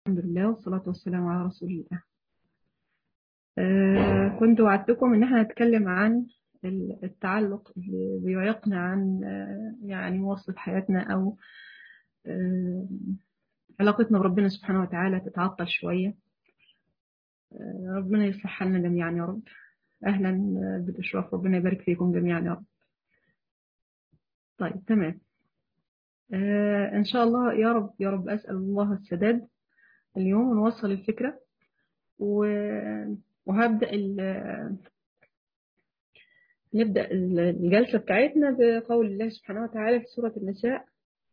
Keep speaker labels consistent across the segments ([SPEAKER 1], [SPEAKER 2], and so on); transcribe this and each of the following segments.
[SPEAKER 1] الحمد لله والصلاة والسلام على رسول الله آه كنت وعدتكم ان احنا نتكلم عن التعلق اللي بيعيقنا عن آه يعني مواصلة حياتنا او آه علاقتنا بربنا سبحانه وتعالى تتعطل شوية آه ربنا يصلح حالنا جميعا يا رب اهلا بالاشراف ربنا يبارك فيكم جميعا يا رب طيب تمام آه ان شاء الله يا رب يا رب اسال الله السداد اليوم ونوصل الفكرة وهبدأ نبدأ الجلسة بتاعتنا بقول الله سبحانه وتعالى في سورة النساء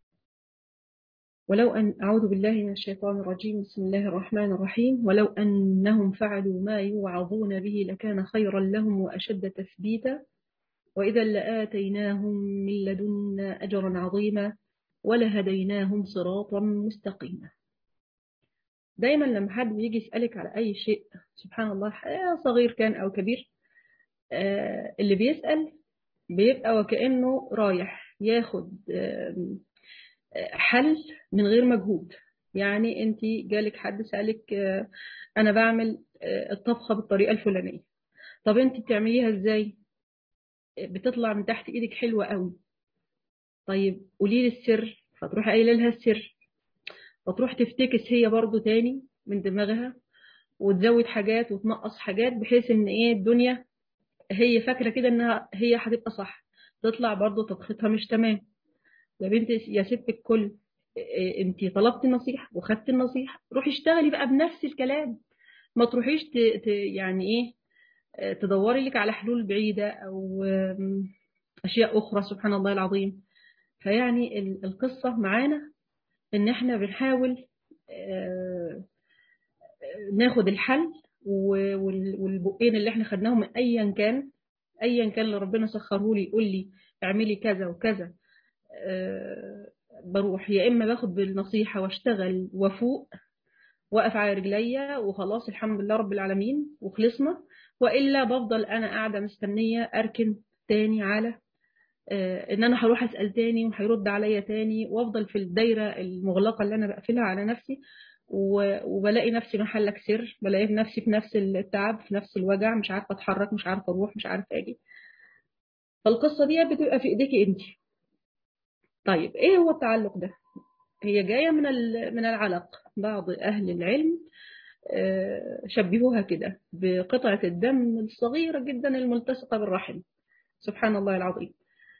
[SPEAKER 1] ولو أن أعوذ بالله من الشيطان الرجيم بسم الله الرحمن الرحيم ولو أنهم فعلوا ما يوعظون به لكان خيرا لهم وأشد تثبيتا وإذا لآتيناهم من لدنا أجرا عظيما ولهديناهم صراطا مستقيما دايما لما حد بيجي يسألك على أي شيء سبحان الله صغير كان أو كبير آه اللي بيسأل بيبقى وكأنه رايح ياخد آه حل من غير مجهود يعني انت جالك حد سألك آه أنا بعمل الطبخة بالطريقة الفلانية طب انت بتعمليها ازاي بتطلع من تحت ايدك حلوة قوي طيب قولي لي السر فتروح قايله لها السر فتروح تفتكس هي برضو تاني من دماغها وتزود حاجات وتنقص حاجات بحيث ان ايه الدنيا هي فاكره كده انها هي هتبقى صح تطلع برضو طبختها مش تمام يا بنت يا ست الكل إيه انت طلبت النصيحه وخدت النصيحه روحي اشتغلي بقى بنفس الكلام ما تروحيش ت... ت... يعني ايه تدوري لك على حلول بعيده او اشياء اخرى سبحان الله العظيم فيعني القصه معانا ان احنا بنحاول ناخد الحل والبقين اللي احنا خدناهم ايا كان ايا كان اللي ربنا سخره لي يقول لي اعملي كذا وكذا بروح يا اما باخد بالنصيحه واشتغل وافوق واقف على رجليا وخلاص الحمد لله رب العالمين وخلصنا والا بفضل انا قاعده مستنيه اركن تاني على ان انا هروح اسال تاني وهيرد عليا تاني وافضل في الدايره المغلقه اللي انا بقفلها على نفسي وبلاقي نفسي محلك سر بلاقي نفسي في نفس التعب في نفس الوجع مش عارفه اتحرك مش عارفه اروح مش عارفه اجي فالقصه دي بتبقى في ايديكي انت طيب ايه هو التعلق ده هي جايه من من العلق بعض اهل العلم شبهوها كده بقطعه الدم الصغيره جدا الملتصقه بالرحم سبحان الله العظيم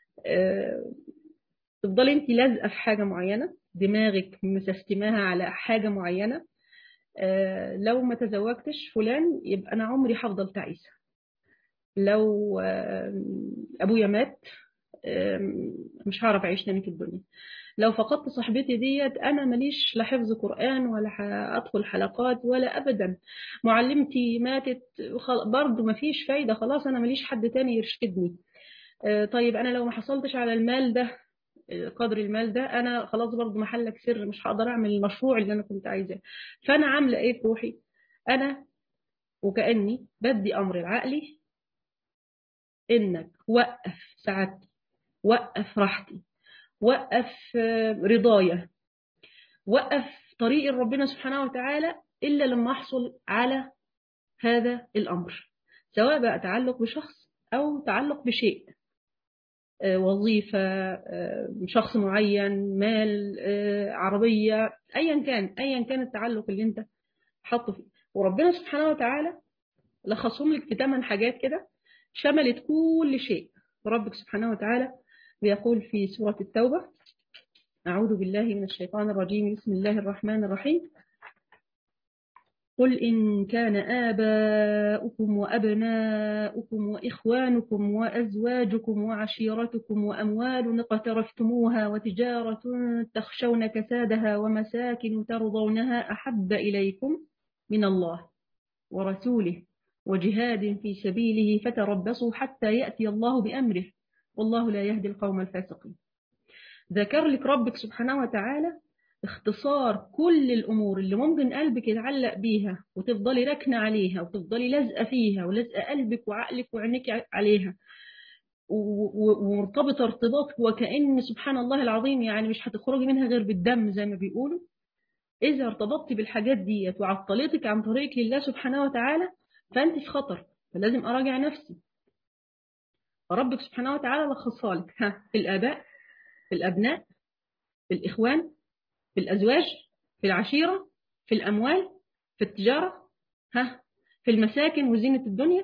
[SPEAKER 1] تفضلي انت لازقه في حاجه معينه دماغك مسستماها على حاجه معينه لو ما تزوجتش فلان يبقى انا عمري هفضل تعيسه لو ابويا مات مش هعرف اعيش تاني في الدنيا لو فقدت صاحبتي ديت انا ماليش لا حفظ قران ولا ادخل حلقات ولا ابدا معلمتي ماتت برضه مفيش فايده خلاص انا ماليش حد تاني يرشدني طيب انا لو ما حصلتش على المال ده قدر المال ده انا خلاص برضه محلك سر مش هقدر اعمل المشروع اللي انا كنت عايزاه فانا عامله ايه في روحي انا وكاني بدي امر لعقلي انك وقف سعادتي وقف راحتي وقف رضايا وقف طريق ربنا سبحانه وتعالى الا لما احصل على هذا الامر سواء بقى تعلق بشخص او تعلق بشيء وظيفة شخص معين مال عربية أيا كان أيا كان التعلق اللي أنت حاطه فيه وربنا سبحانه وتعالى لخصهم لك في ثمان حاجات كده شملت كل شيء ربك سبحانه وتعالى بيقول في سورة التوبة أعوذ بالله من الشيطان الرجيم بسم الله الرحمن الرحيم قل إن كان آباؤكم وأبناؤكم وإخوانكم وأزواجكم وعشيرتكم وأموال اقترفتموها وتجارة تخشون كسادها ومساكن ترضونها أحب إليكم من الله ورسوله وجهاد في سبيله فتربصوا حتى يأتي الله بأمره والله لا يهدي القوم الفاسقين ذكر لك ربك سبحانه وتعالى اختصار كل الأمور اللي ممكن قلبك يتعلق بيها وتفضلي راكنة عليها وتفضلي لازقة فيها ولازقة قلبك وعقلك وعينك عليها ومرتبطة ارتباط وكأن سبحان الله العظيم يعني مش هتخرجي منها غير بالدم زي ما بيقولوا إذا ارتبطت بالحاجات ديت وعطلتك عن طريقك لله سبحانه وتعالى فأنت في خطر فلازم أراجع نفسي فربك سبحانه وتعالى لخصها لك ها في الآباء في الأبناء في الإخوان في الأزواج في العشيرة في الأموال في التجارة ها في المساكن وزينة الدنيا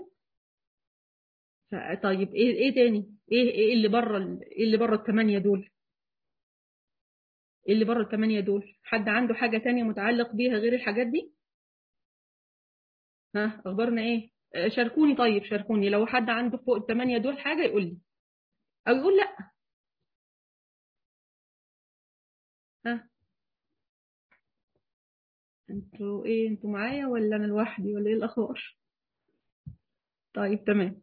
[SPEAKER 1] طيب ايه ايه تاني ايه ايه اللي بره ايه اللي بره الثمانيه دول ايه اللي بره الثمانيه دول حد عنده حاجه تانية متعلق بيها غير الحاجات دي ها اخبارنا ايه شاركوني طيب شاركوني لو حد عنده فوق الثمانيه دول حاجه يقول لي او يقول لا ها انتوا ايه انتوا معايا ولا انا لوحدي ولا ايه الاخبار طيب تمام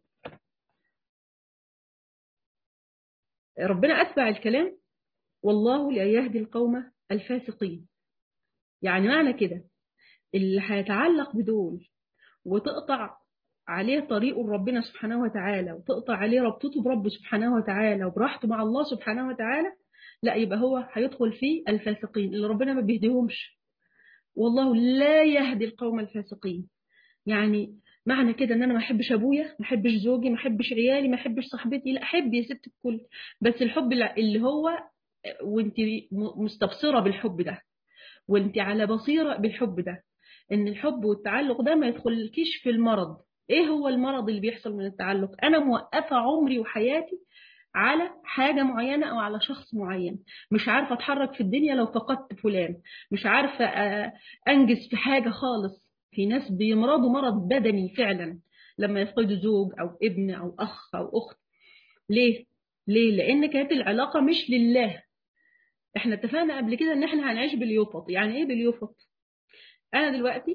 [SPEAKER 1] ربنا أتبع الكلام والله لا يهدي القوم الفاسقين يعني معنى كده اللي هيتعلق بدول وتقطع عليه طريق ربنا سبحانه وتعالى وتقطع عليه ربطته برب سبحانه وتعالى وبراحته مع الله سبحانه وتعالى لا يبقى هو هيدخل في الفاسقين اللي ربنا ما بيهديهمش والله لا يهدي القوم الفاسقين يعني معنى كده ان انا ما احبش ابويا ما احبش زوجي ما احبش عيالي ما احبش صاحبتي لا احب يا ست الكل بس الحب اللي هو وانت مستبصره بالحب ده وانت على بصيره بالحب ده ان الحب والتعلق ده ما يدخلكيش في المرض ايه هو المرض اللي بيحصل من التعلق انا موقفه عمري وحياتي على حاجة معينة أو على شخص معين مش عارفة أتحرك في الدنيا لو فقدت فلان مش عارفة أنجز في حاجة خالص في ناس بيمرضوا مرض بدني فعلا لما يفقدوا زوج أو ابن أو أخ أو أخت ليه؟ ليه؟ لأن كانت العلاقة مش لله احنا اتفقنا قبل كده ان احنا هنعيش باليوفط يعني ايه باليوفط انا دلوقتي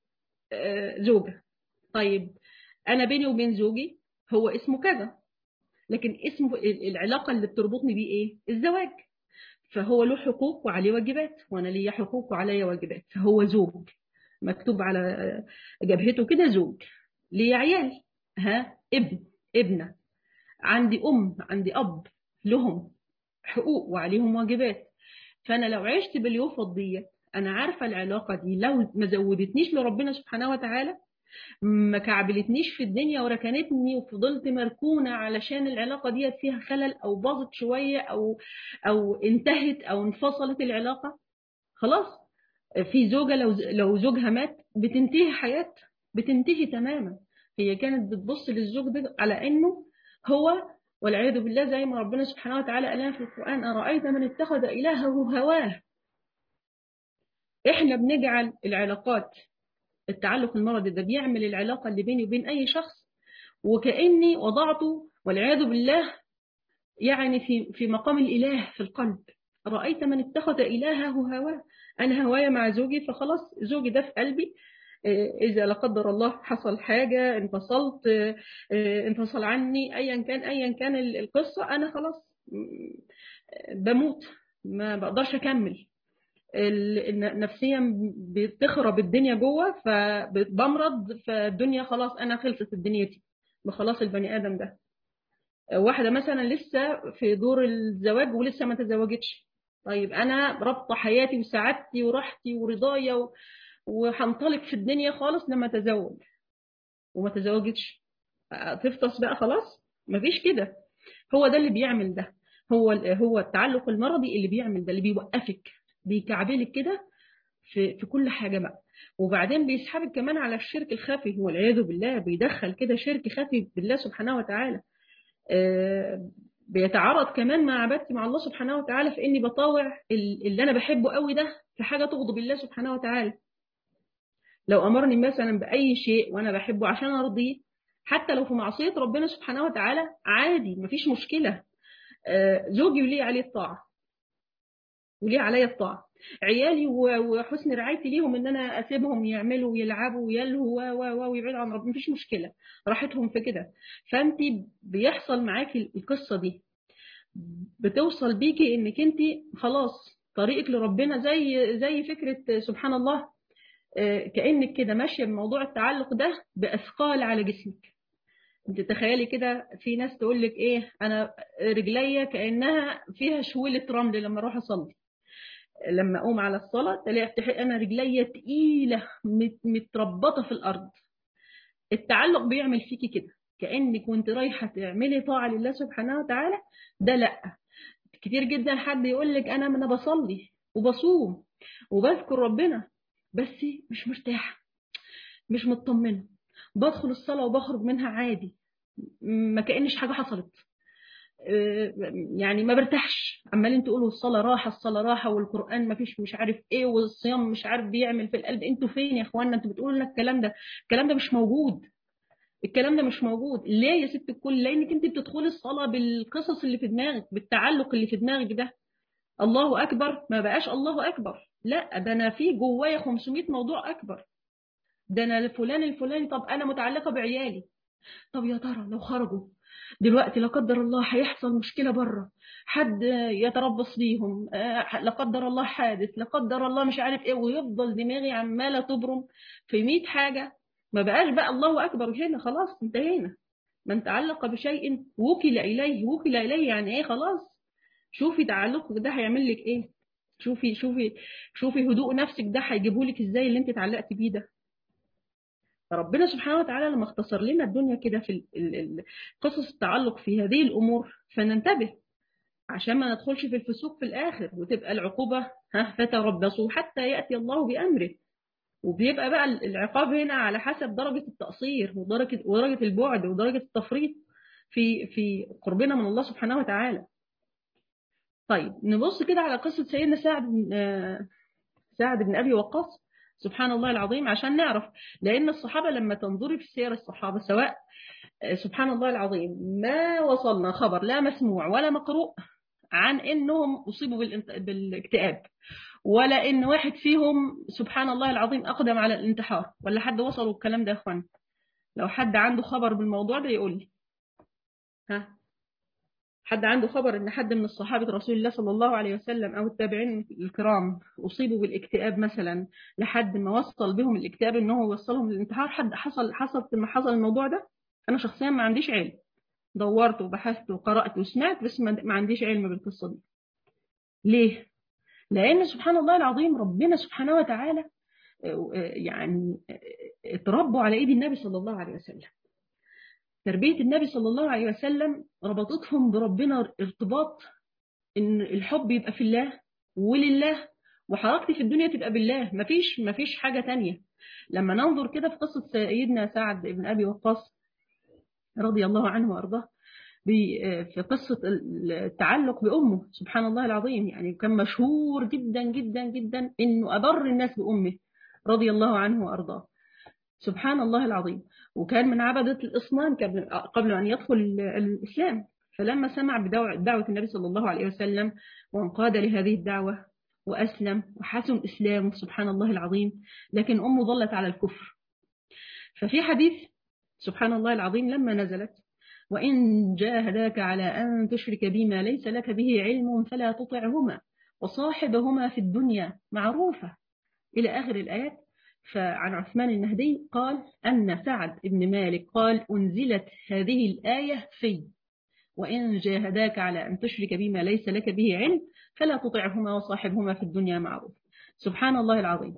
[SPEAKER 1] زوجة طيب انا بيني وبين زوجي هو اسمه كذا لكن اسمه العلاقة اللي بتربطني بيه ايه الزواج فهو له حقوق وعليه واجبات وانا ليا حقوق وعليا واجبات فهو زوج مكتوب على جبهته كده زوج ليه عيال ها ابن ابنة عندي أم عندي أب لهم حقوق وعليهم واجبات فأنا لو عشت باليوفط دي أنا عارفة العلاقة دي لو ما زودتنيش لربنا سبحانه وتعالى ما كعبلتنيش في الدنيا وركنتني وفضلت مركونة علشان العلاقة دي فيها خلل أو باظت شوية أو أو انتهت أو انفصلت العلاقة خلاص في زوجة لو لو زوجها مات بتنتهي حياة بتنتهي تماما هي كانت بتبص للزوج ده على انه هو والعياذ بالله زي ما ربنا سبحانه وتعالى قال في القرآن أرأيت من اتخذ إلهه هواه احنا بنجعل العلاقات التعلق المرضي ده بيعمل العلاقة اللي بيني وبين أي شخص وكأني وضعته والعياذ بالله يعني في في مقام الإله في القلب رأيت من اتخذ إلهه هواه أنا هوايا مع زوجي فخلاص زوجي ده في قلبي إذا لا قدر الله حصل حاجة انفصلت انفصل عني أيا كان أيا كان القصة أنا خلاص بموت ما بقدرش أكمل نفسيا بتخرب الدنيا جوه فبمرض فالدنيا خلاص أنا خلصت الدنيا دي بخلاص البني آدم ده واحدة مثلا لسه في دور الزواج ولسه ما تزوجتش طيب أنا ربط حياتي وسعادتي وراحتي ورضايا و... وهنطلق في الدنيا خالص لما تزوج وما تزوجتش تفطس بقى خلاص مفيش كده هو ده اللي بيعمل ده هو هو التعلق المرضي اللي بيعمل ده اللي بيوقفك بيكعبلك كده في في كل حاجه بقى وبعدين بيسحبك كمان على الشرك الخفي والعياذ بالله بيدخل كده شرك خفي بالله سبحانه وتعالى آه بيتعارض كمان مع عبادتي مع الله سبحانه وتعالى في اني بطاوع اللي انا بحبه قوي ده في حاجه تغضب الله سبحانه وتعالى لو امرني مثلا باي شيء وانا بحبه عشان ارضيه حتى لو في معصيه ربنا سبحانه وتعالى عادي مفيش مشكله آه زوجي وليه عليه الطاعه وليه عليا الطاعه عيالي وحسن رعايتي ليهم ان انا اسيبهم يعملوا ويلعبوا ويلهوا و ويبعدوا عن ربنا مفيش مشكله راحتهم في كده فانت بيحصل معاكي القصه دي بتوصل بيكي انك انت خلاص طريقك لربنا زي زي فكره سبحان الله كانك كده ماشيه بموضوع التعلق ده باثقال على جسمك انت تخيلي كده في ناس تقول لك ايه انا رجليا كانها فيها شويله رمل لما اروح اصلي لما اقوم على الصلاه تلاقي انا رجليا تقيله متربطه في الارض التعلق بيعمل فيكي كده كانك وانت رايحه تعملي طاعه لله سبحانه وتعالى ده لا كتير جدا حد يقول لك انا انا بصلي وبصوم وبذكر ربنا بس مش مرتاحه مش مطمنه بدخل الصلاه وبخرج منها عادي ما كانش حاجه حصلت يعني ما برتاحش عمالين تقولوا الصلاه راحه الصلاه راحه والقران ما فيش مش عارف ايه والصيام مش عارف بيعمل في القلب انتوا فين يا اخوانا انتوا بتقولوا لنا الكلام ده الكلام ده مش موجود الكلام ده مش موجود ليه يا ست الكل لانك انت بتدخلي الصلاه بالقصص اللي في دماغك بالتعلق اللي في دماغك ده الله اكبر ما بقاش الله اكبر لا ده انا في جوايا 500 موضوع اكبر ده انا الفلان الفلاني طب انا متعلقه بعيالي طب يا ترى لو خرجوا دلوقتي لا قدر الله هيحصل مشكله بره حد يتربص بيهم لا قدر الله حادث لا قدر الله مش عارف ايه ويفضل دماغي عماله تبرم في 100 حاجه ما بقاش بقى الله اكبر هنا خلاص انتهينا من تعلق بشيء وكل اليه وكل اليه يعني ايه خلاص شوفي تعلقك ده هيعمل لك ايه شوفي شوفي شوفي هدوء نفسك ده هيجيبه لك ازاي اللي انت اتعلقتي بيه ده فربنا سبحانه وتعالى لما اختصر لنا الدنيا كده في قصص التعلق في هذه الامور فننتبه عشان ما ندخلش في الفسوق في الاخر وتبقى العقوبه ها فتربصوا حتى ياتي الله بامره وبيبقى بقى العقاب هنا على حسب درجه التقصير ودرجه ودرجه البعد ودرجه التفريط في في قربنا من الله سبحانه وتعالى. طيب نبص كده على قصه سيدنا سعد بن سعد بن ابي وقاص سبحان الله العظيم عشان نعرف لأن الصحابة لما تنظري في سير الصحابة سواء سبحان الله العظيم ما وصلنا خبر لا مسموع ولا مقروء عن انهم اصيبوا بالاكتئاب ولا ان واحد فيهم سبحان الله العظيم اقدم على الانتحار ولا حد وصلوا الكلام ده يا اخوان لو حد عنده خبر بالموضوع ده يقول لي ها حد عنده خبر ان حد من الصحابه رسول الله صلى الله عليه وسلم او التابعين الكرام اصيبوا بالاكتئاب مثلا لحد ما وصل بهم الاكتئاب ان هو وصلهم للانتحار حد حصل حصل لما حصل الموضوع ده انا شخصيا ما عنديش علم دورت وبحثت وقرات وسمعت بس ما عنديش علم بالقصه دي ليه لان سبحان الله العظيم ربنا سبحانه وتعالى يعني اتربوا على ايد النبي صلى الله عليه وسلم تربية النبي صلى الله عليه وسلم ربطتهم بربنا ارتباط ان الحب يبقى في الله ولله وحركتي في الدنيا تبقى بالله مفيش مفيش حاجة تانية لما ننظر كده في قصة سيدنا سعد بن أبي وقاص رضي الله عنه وأرضاه في قصة التعلق بأمه سبحان الله العظيم يعني كان مشهور جدا جدا جدا إنه أبر الناس بأمه رضي الله عنه وأرضاه سبحان الله العظيم وكان من عبدة الإصنام قبل أن يدخل الإسلام فلما سمع بدعوة النبي صلى الله عليه وسلم وانقاد لهذه الدعوة وأسلم وحسن إسلامه سبحان الله العظيم لكن أمه ظلت على الكفر ففي حديث سبحان الله العظيم لما نزلت وإن جاهداك على أن تشرك بما ليس لك به علم فلا تطعهما وصاحبهما في الدنيا معروفة إلى آخر الآيات فعن عثمان النهدي قال أن سعد بن مالك قال أنزلت هذه الآية في وإن جاهداك على أن تشرك بما ليس لك به علم فلا تطعهما وصاحبهما في الدنيا معروف سبحان الله العظيم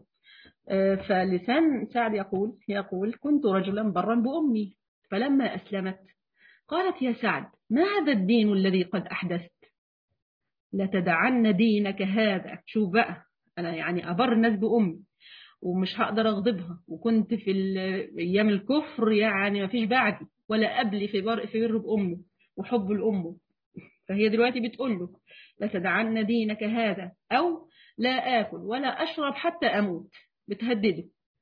[SPEAKER 1] فلسان سعد يقول يقول كنت رجلا برا بأمي فلما أسلمت قالت يا سعد ما هذا الدين الذي قد أحدثت لتدعن دينك هذا شوف بقى أنا يعني أبر الناس بأمي ومش هقدر أغضبها وكنت في أيام الكفر يعني ما فيش بعدي ولا قبلي في بر في بر بأمه وحب لأمه فهي دلوقتي بتقول له لتدعن دينك هذا أو لا آكل ولا أشرب حتى أموت بتهدده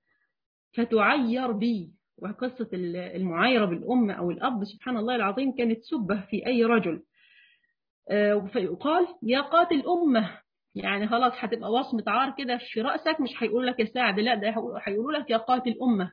[SPEAKER 1] فتعير بي وقصة المعايرة بالأم أو الأب سبحان الله العظيم كانت سبة في أي رجل فيقال يا قاتل أمة يعني خلاص هتبقى وصمة عار كده في رأسك مش هيقول لك يا سعد لا ده هيقولوا لك يا قاتل أمة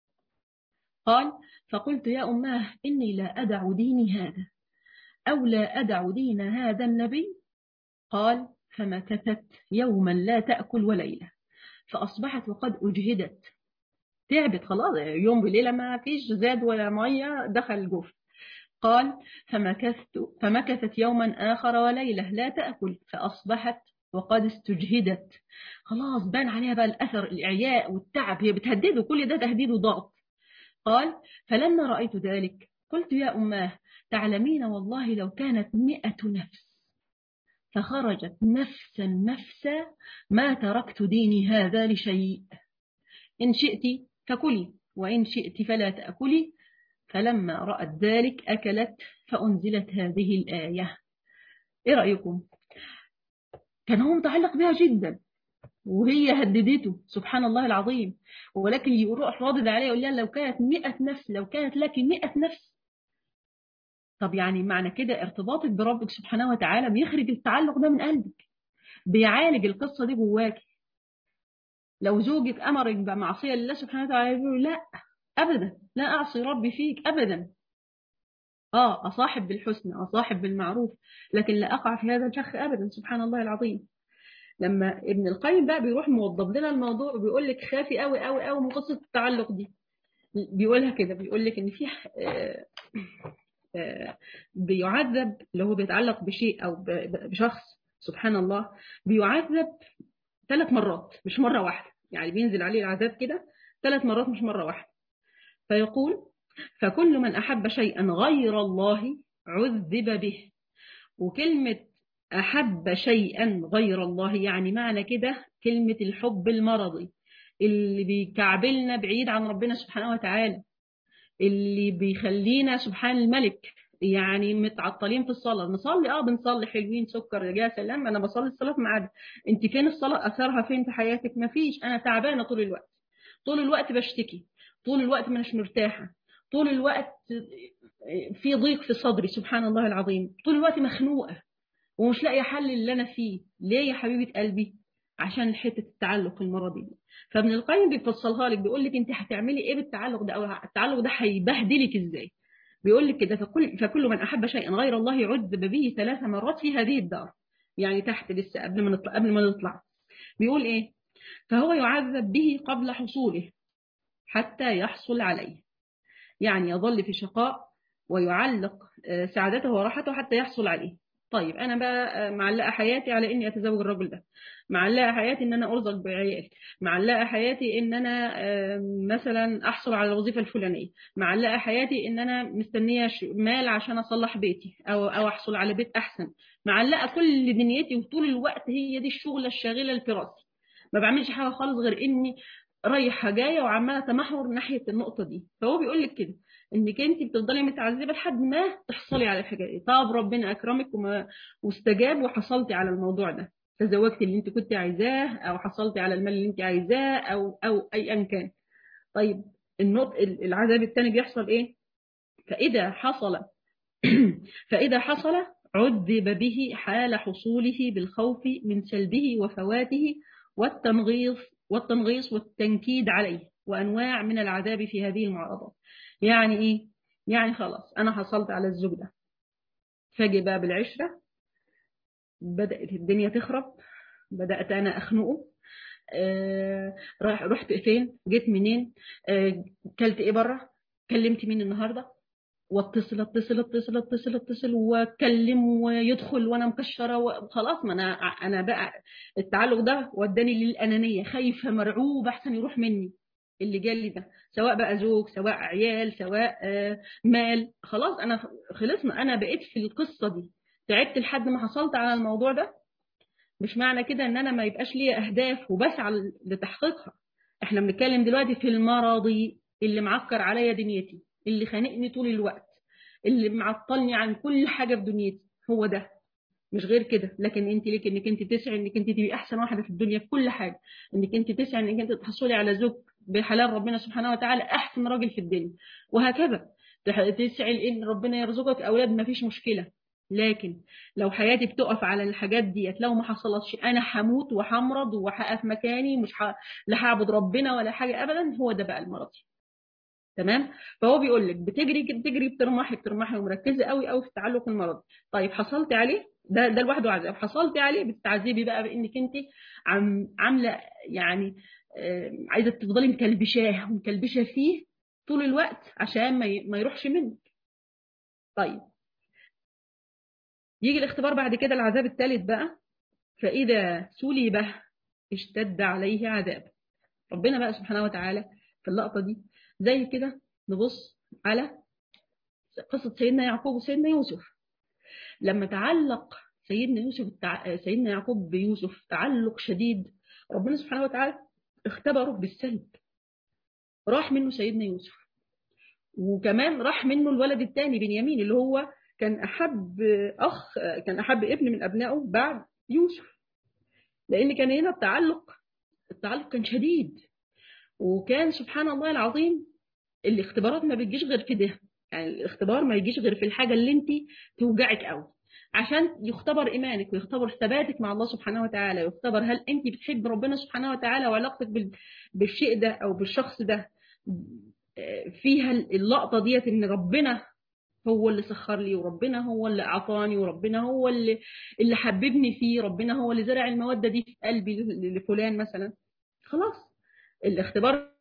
[SPEAKER 1] قال فقلت يا أماه إني لا أدع ديني هذا أو لا أدع دين هذا النبي قال فمكثت يوما لا تأكل وليلة فأصبحت وقد أجهدت تعبت خلاص يوم بليلة ما فيش زاد ولا مية دخل الجوف قال فمكثت فمكثت يوما آخر وليلة لا تأكل فأصبحت وقد استجهدت خلاص بان عليها بقى الأثر الإعياء والتعب هي بتهدده كل ده تهديد وضغط قال فلما رأيت ذلك قلت يا أماه تعلمين والله لو كانت مئة نفس فخرجت نفسا نفسا ما تركت ديني هذا لشيء إن شئت فكلي وإن شئت فلا تأكلي فلما رأت ذلك أكلت فأنزلت هذه الآية إيه رأيكم؟ كان هو متعلق بها جدا وهي هددته سبحان الله العظيم ولكن يروح راضي عليه يقول لها لو كانت مئة نفس لو كانت لك مئة نفس طب يعني معنى كده ارتباطك بربك سبحانه وتعالى بيخرج التعلق ده من قلبك بيعالج القصة دي جواك لو زوجك أمرك بمعصية لله سبحانه وتعالى يقول لا أبدا لا أعصي ربي فيك أبدا آه أصاحب بالحسنى أصاحب بالمعروف لكن لا أقع في هذا الفخ أبدا سبحان الله العظيم لما ابن القيم بقى بيروح موضب لنا الموضوع وبيقول لك خافي قوي قوي قوي من قصة التعلق دي بيقولها كده بيقول لك إن في آه آه بيعذب اللي هو بيتعلق بشيء أو بشخص سبحان الله بيعذب ثلاث مرات مش مرة واحدة يعني بينزل عليه العذاب كده ثلاث مرات مش مرة واحدة فيقول فكل من أحب شيئا غير الله عذب به وكلمة أحب شيئا غير الله يعني معنى كده كلمة الحب المرضي اللي بيكعبلنا بعيد عن ربنا سبحانه وتعالى اللي بيخلينا سبحان الملك يعني متعطلين في الصلاة نصلي اه بنصلي حلوين سكر يا سلام انا بصلي الصلاة في ميعادها انت فين الصلاة اثرها فين في حياتك مفيش انا تعبانة طول الوقت طول الوقت بشتكي طول الوقت مش مرتاحة طول الوقت في ضيق في صدري سبحان الله العظيم طول الوقت مخنوقة ومش لاقي حل اللي انا فيه ليه يا حبيبة قلبي عشان حتة التعلق المرضي دي فابن القيم بيفصلها لك بيقول لك انت هتعملي ايه بالتعلق ده او التعلق ده هيبهدلك ازاي بيقول لك كده فكل, فكل من أحب شيئا غير الله عذب به ثلاث مرات في هذه الدار يعني تحت لسه قبل ما نطلع قبل ما نطلع بيقول إيه فهو يعذب به قبل حصوله حتى يحصل عليه يعني يظل في شقاء ويعلق سعادته وراحته حتى يحصل عليه طيب أنا بقى معلقة حياتي على إني أتزوج الرجل ده معلقة حياتي إن أنا أرزق بعيال معلقة حياتي إن أنا مثلا أحصل على الوظيفة الفلانية معلقة حياتي إن أنا مستنية مال عشان أصلح بيتي أو أو أحصل على بيت أحسن معلقة كل دنيتي وطول الوقت هي دي الشغلة الشاغلة الفراسي ما بعملش حاجة خالص غير إني رايحة جاية وعمالة تمحور ناحية النقطة دي فهو بيقول لك كده انك انت بتفضلي متعذبه لحد ما تحصلي على الحاجه دي طب ربنا اكرمك وما واستجاب وحصلتي على الموضوع ده تزوجتي اللي انت كنت عايزاه او حصلتي على المال اللي انت عايزاه او او ايا كان طيب النقط العذاب الثاني بيحصل ايه فاذا حصل فاذا حصل عذب به حال حصوله بالخوف من سلبه وفواته والتنغيص والتنغيص والتنكيد عليه وانواع من العذاب في هذه المعارضات يعني ايه يعني خلاص انا حصلت على الزوج ده فاجي بقى بالعشره بدات الدنيا تخرب بدات انا اخنقه آه راح رحت فين جيت منين آه كلت ايه بره كلمت مين النهارده واتصل اتصل اتصل اتصل اتصل واكلم ويدخل وانا مكشره وخلاص ما انا انا بقى التعلق ده وداني للانانيه خايفه مرعوبه احسن يروح مني اللي جالي ده سواء بقى زوج سواء عيال سواء مال خلاص انا خلصنا انا بقيت في القصه دي تعبت لحد ما حصلت على الموضوع ده مش معنى كده ان انا ما يبقاش ليا اهداف وبسعى لتحقيقها احنا بنتكلم دلوقتي في المرضي اللي معكر عليا دنيتي اللي خانقني طول الوقت اللي معطلني عن كل حاجه في دنيتي هو ده مش غير كده لكن انت ليك انك انت تسعي انك انت تبقي احسن واحده في الدنيا في كل حاجه انك انت تسعي انك انت تحصلي على زوج بحلال ربنا سبحانه وتعالى احسن راجل في الدنيا وهكذا تسعي ان ربنا يرزقك اولاد ما فيش مشكله لكن لو حياتي بتقف على الحاجات ديت لو ما حصلتش انا هموت وهمرض وهقف مكاني مش ح... لا هعبد ربنا ولا حاجه ابدا هو ده بقى المرض تمام فهو بيقول لك بتجري بتجري بترمحي بترمحي ومركزه قوي قوي في التعلق المرضي طيب حصلتي عليه ده ده لوحده عذاب حصلتي عليه بتتعذبي بقى بانك انت عم عامله يعني عايزه تفضلي مكلبشاه ومكلبشه فيه طول الوقت عشان ما ما يروحش منك طيب يجي الاختبار بعد كده العذاب الثالث بقى فإذا سلب اشتد عليه عذاب ربنا بقى سبحانه وتعالى في اللقطة دي زي كده نبص على قصة سيدنا يعقوب وسيدنا يوسف لما تعلق سيدنا يوسف سيدنا يعقوب بيوسف تعلق شديد ربنا سبحانه وتعالى اختبره بالسلب راح منه سيدنا يوسف وكمان راح منه الولد الثاني بنيامين اللي هو كان أحب أخ كان أحب ابن من أبنائه بعد يوسف لأن كان هنا التعلق التعلق كان شديد وكان سبحان الله العظيم الاختبارات ما بتجيش غير في ده يعني الاختبار ما يجيش غير في الحاجة اللي انت توجعك قوي عشان يختبر ايمانك ويختبر ثباتك مع الله سبحانه وتعالى يختبر هل انت بتحب ربنا سبحانه وتعالى وعلاقتك بالشيء ده او بالشخص ده فيها اللقطه ديت ان ربنا هو اللي سخر لي وربنا هو اللي اعطاني وربنا هو اللي اللي حببني فيه ربنا هو اللي زرع الموده دي في قلبي لفلان مثلا خلاص الاختبار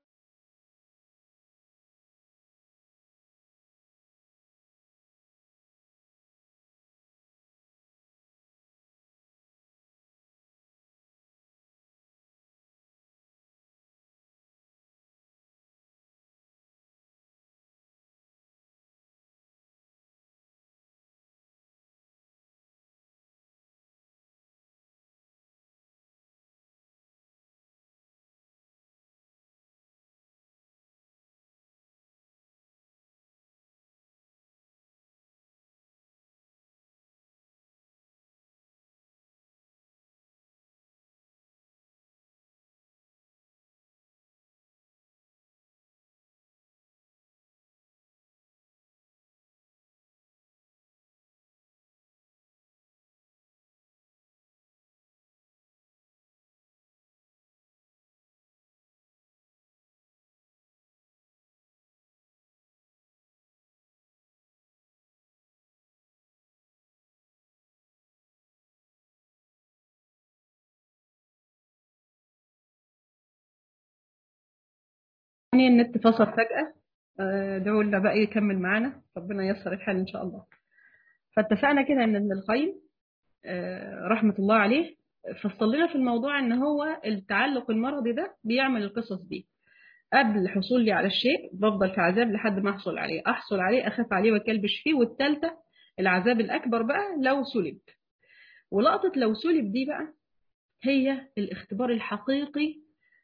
[SPEAKER 1] يعني النت فصل فجأة ادعوا لنا بقى يكمل معانا ربنا ييسر الحال إن شاء الله فاتفقنا كده إن ابن القيم رحمة الله عليه فصل لنا في الموضوع إن هو التعلق المرضي ده بيعمل القصص دي قبل حصولي على الشيء بفضل في عذاب لحد ما أحصل عليه أحصل عليه أخاف عليه وأكلبش فيه والتالتة العذاب الأكبر بقى لو سلب ولقطة لو سلب دي بقى هي الاختبار الحقيقي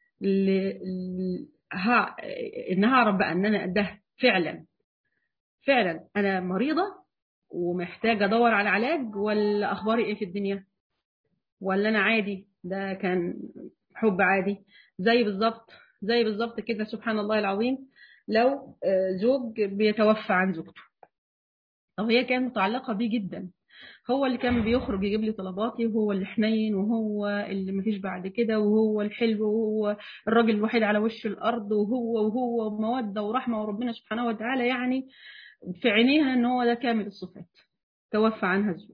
[SPEAKER 1] ها ان هعرف بقى ان انا ده فعلا فعلا انا مريضه ومحتاجه ادور على علاج ولا اخباري ايه في الدنيا ولا انا عادي ده كان حب عادي زي بالظبط زي بالظبط كده سبحان الله العظيم لو زوج بيتوفى عن زوجته طب هي كانت متعلقه بيه جدا هو اللي كان بيخرج يجيب لي طلباتي وهو اللي حنين وهو اللي مفيش بعد كده وهو الحلو وهو الراجل الوحيد على وش الارض وهو وهو موده ورحمه وربنا سبحانه وتعالى يعني في عينيها ان هو ده كامل الصفات توفى عنها الزوج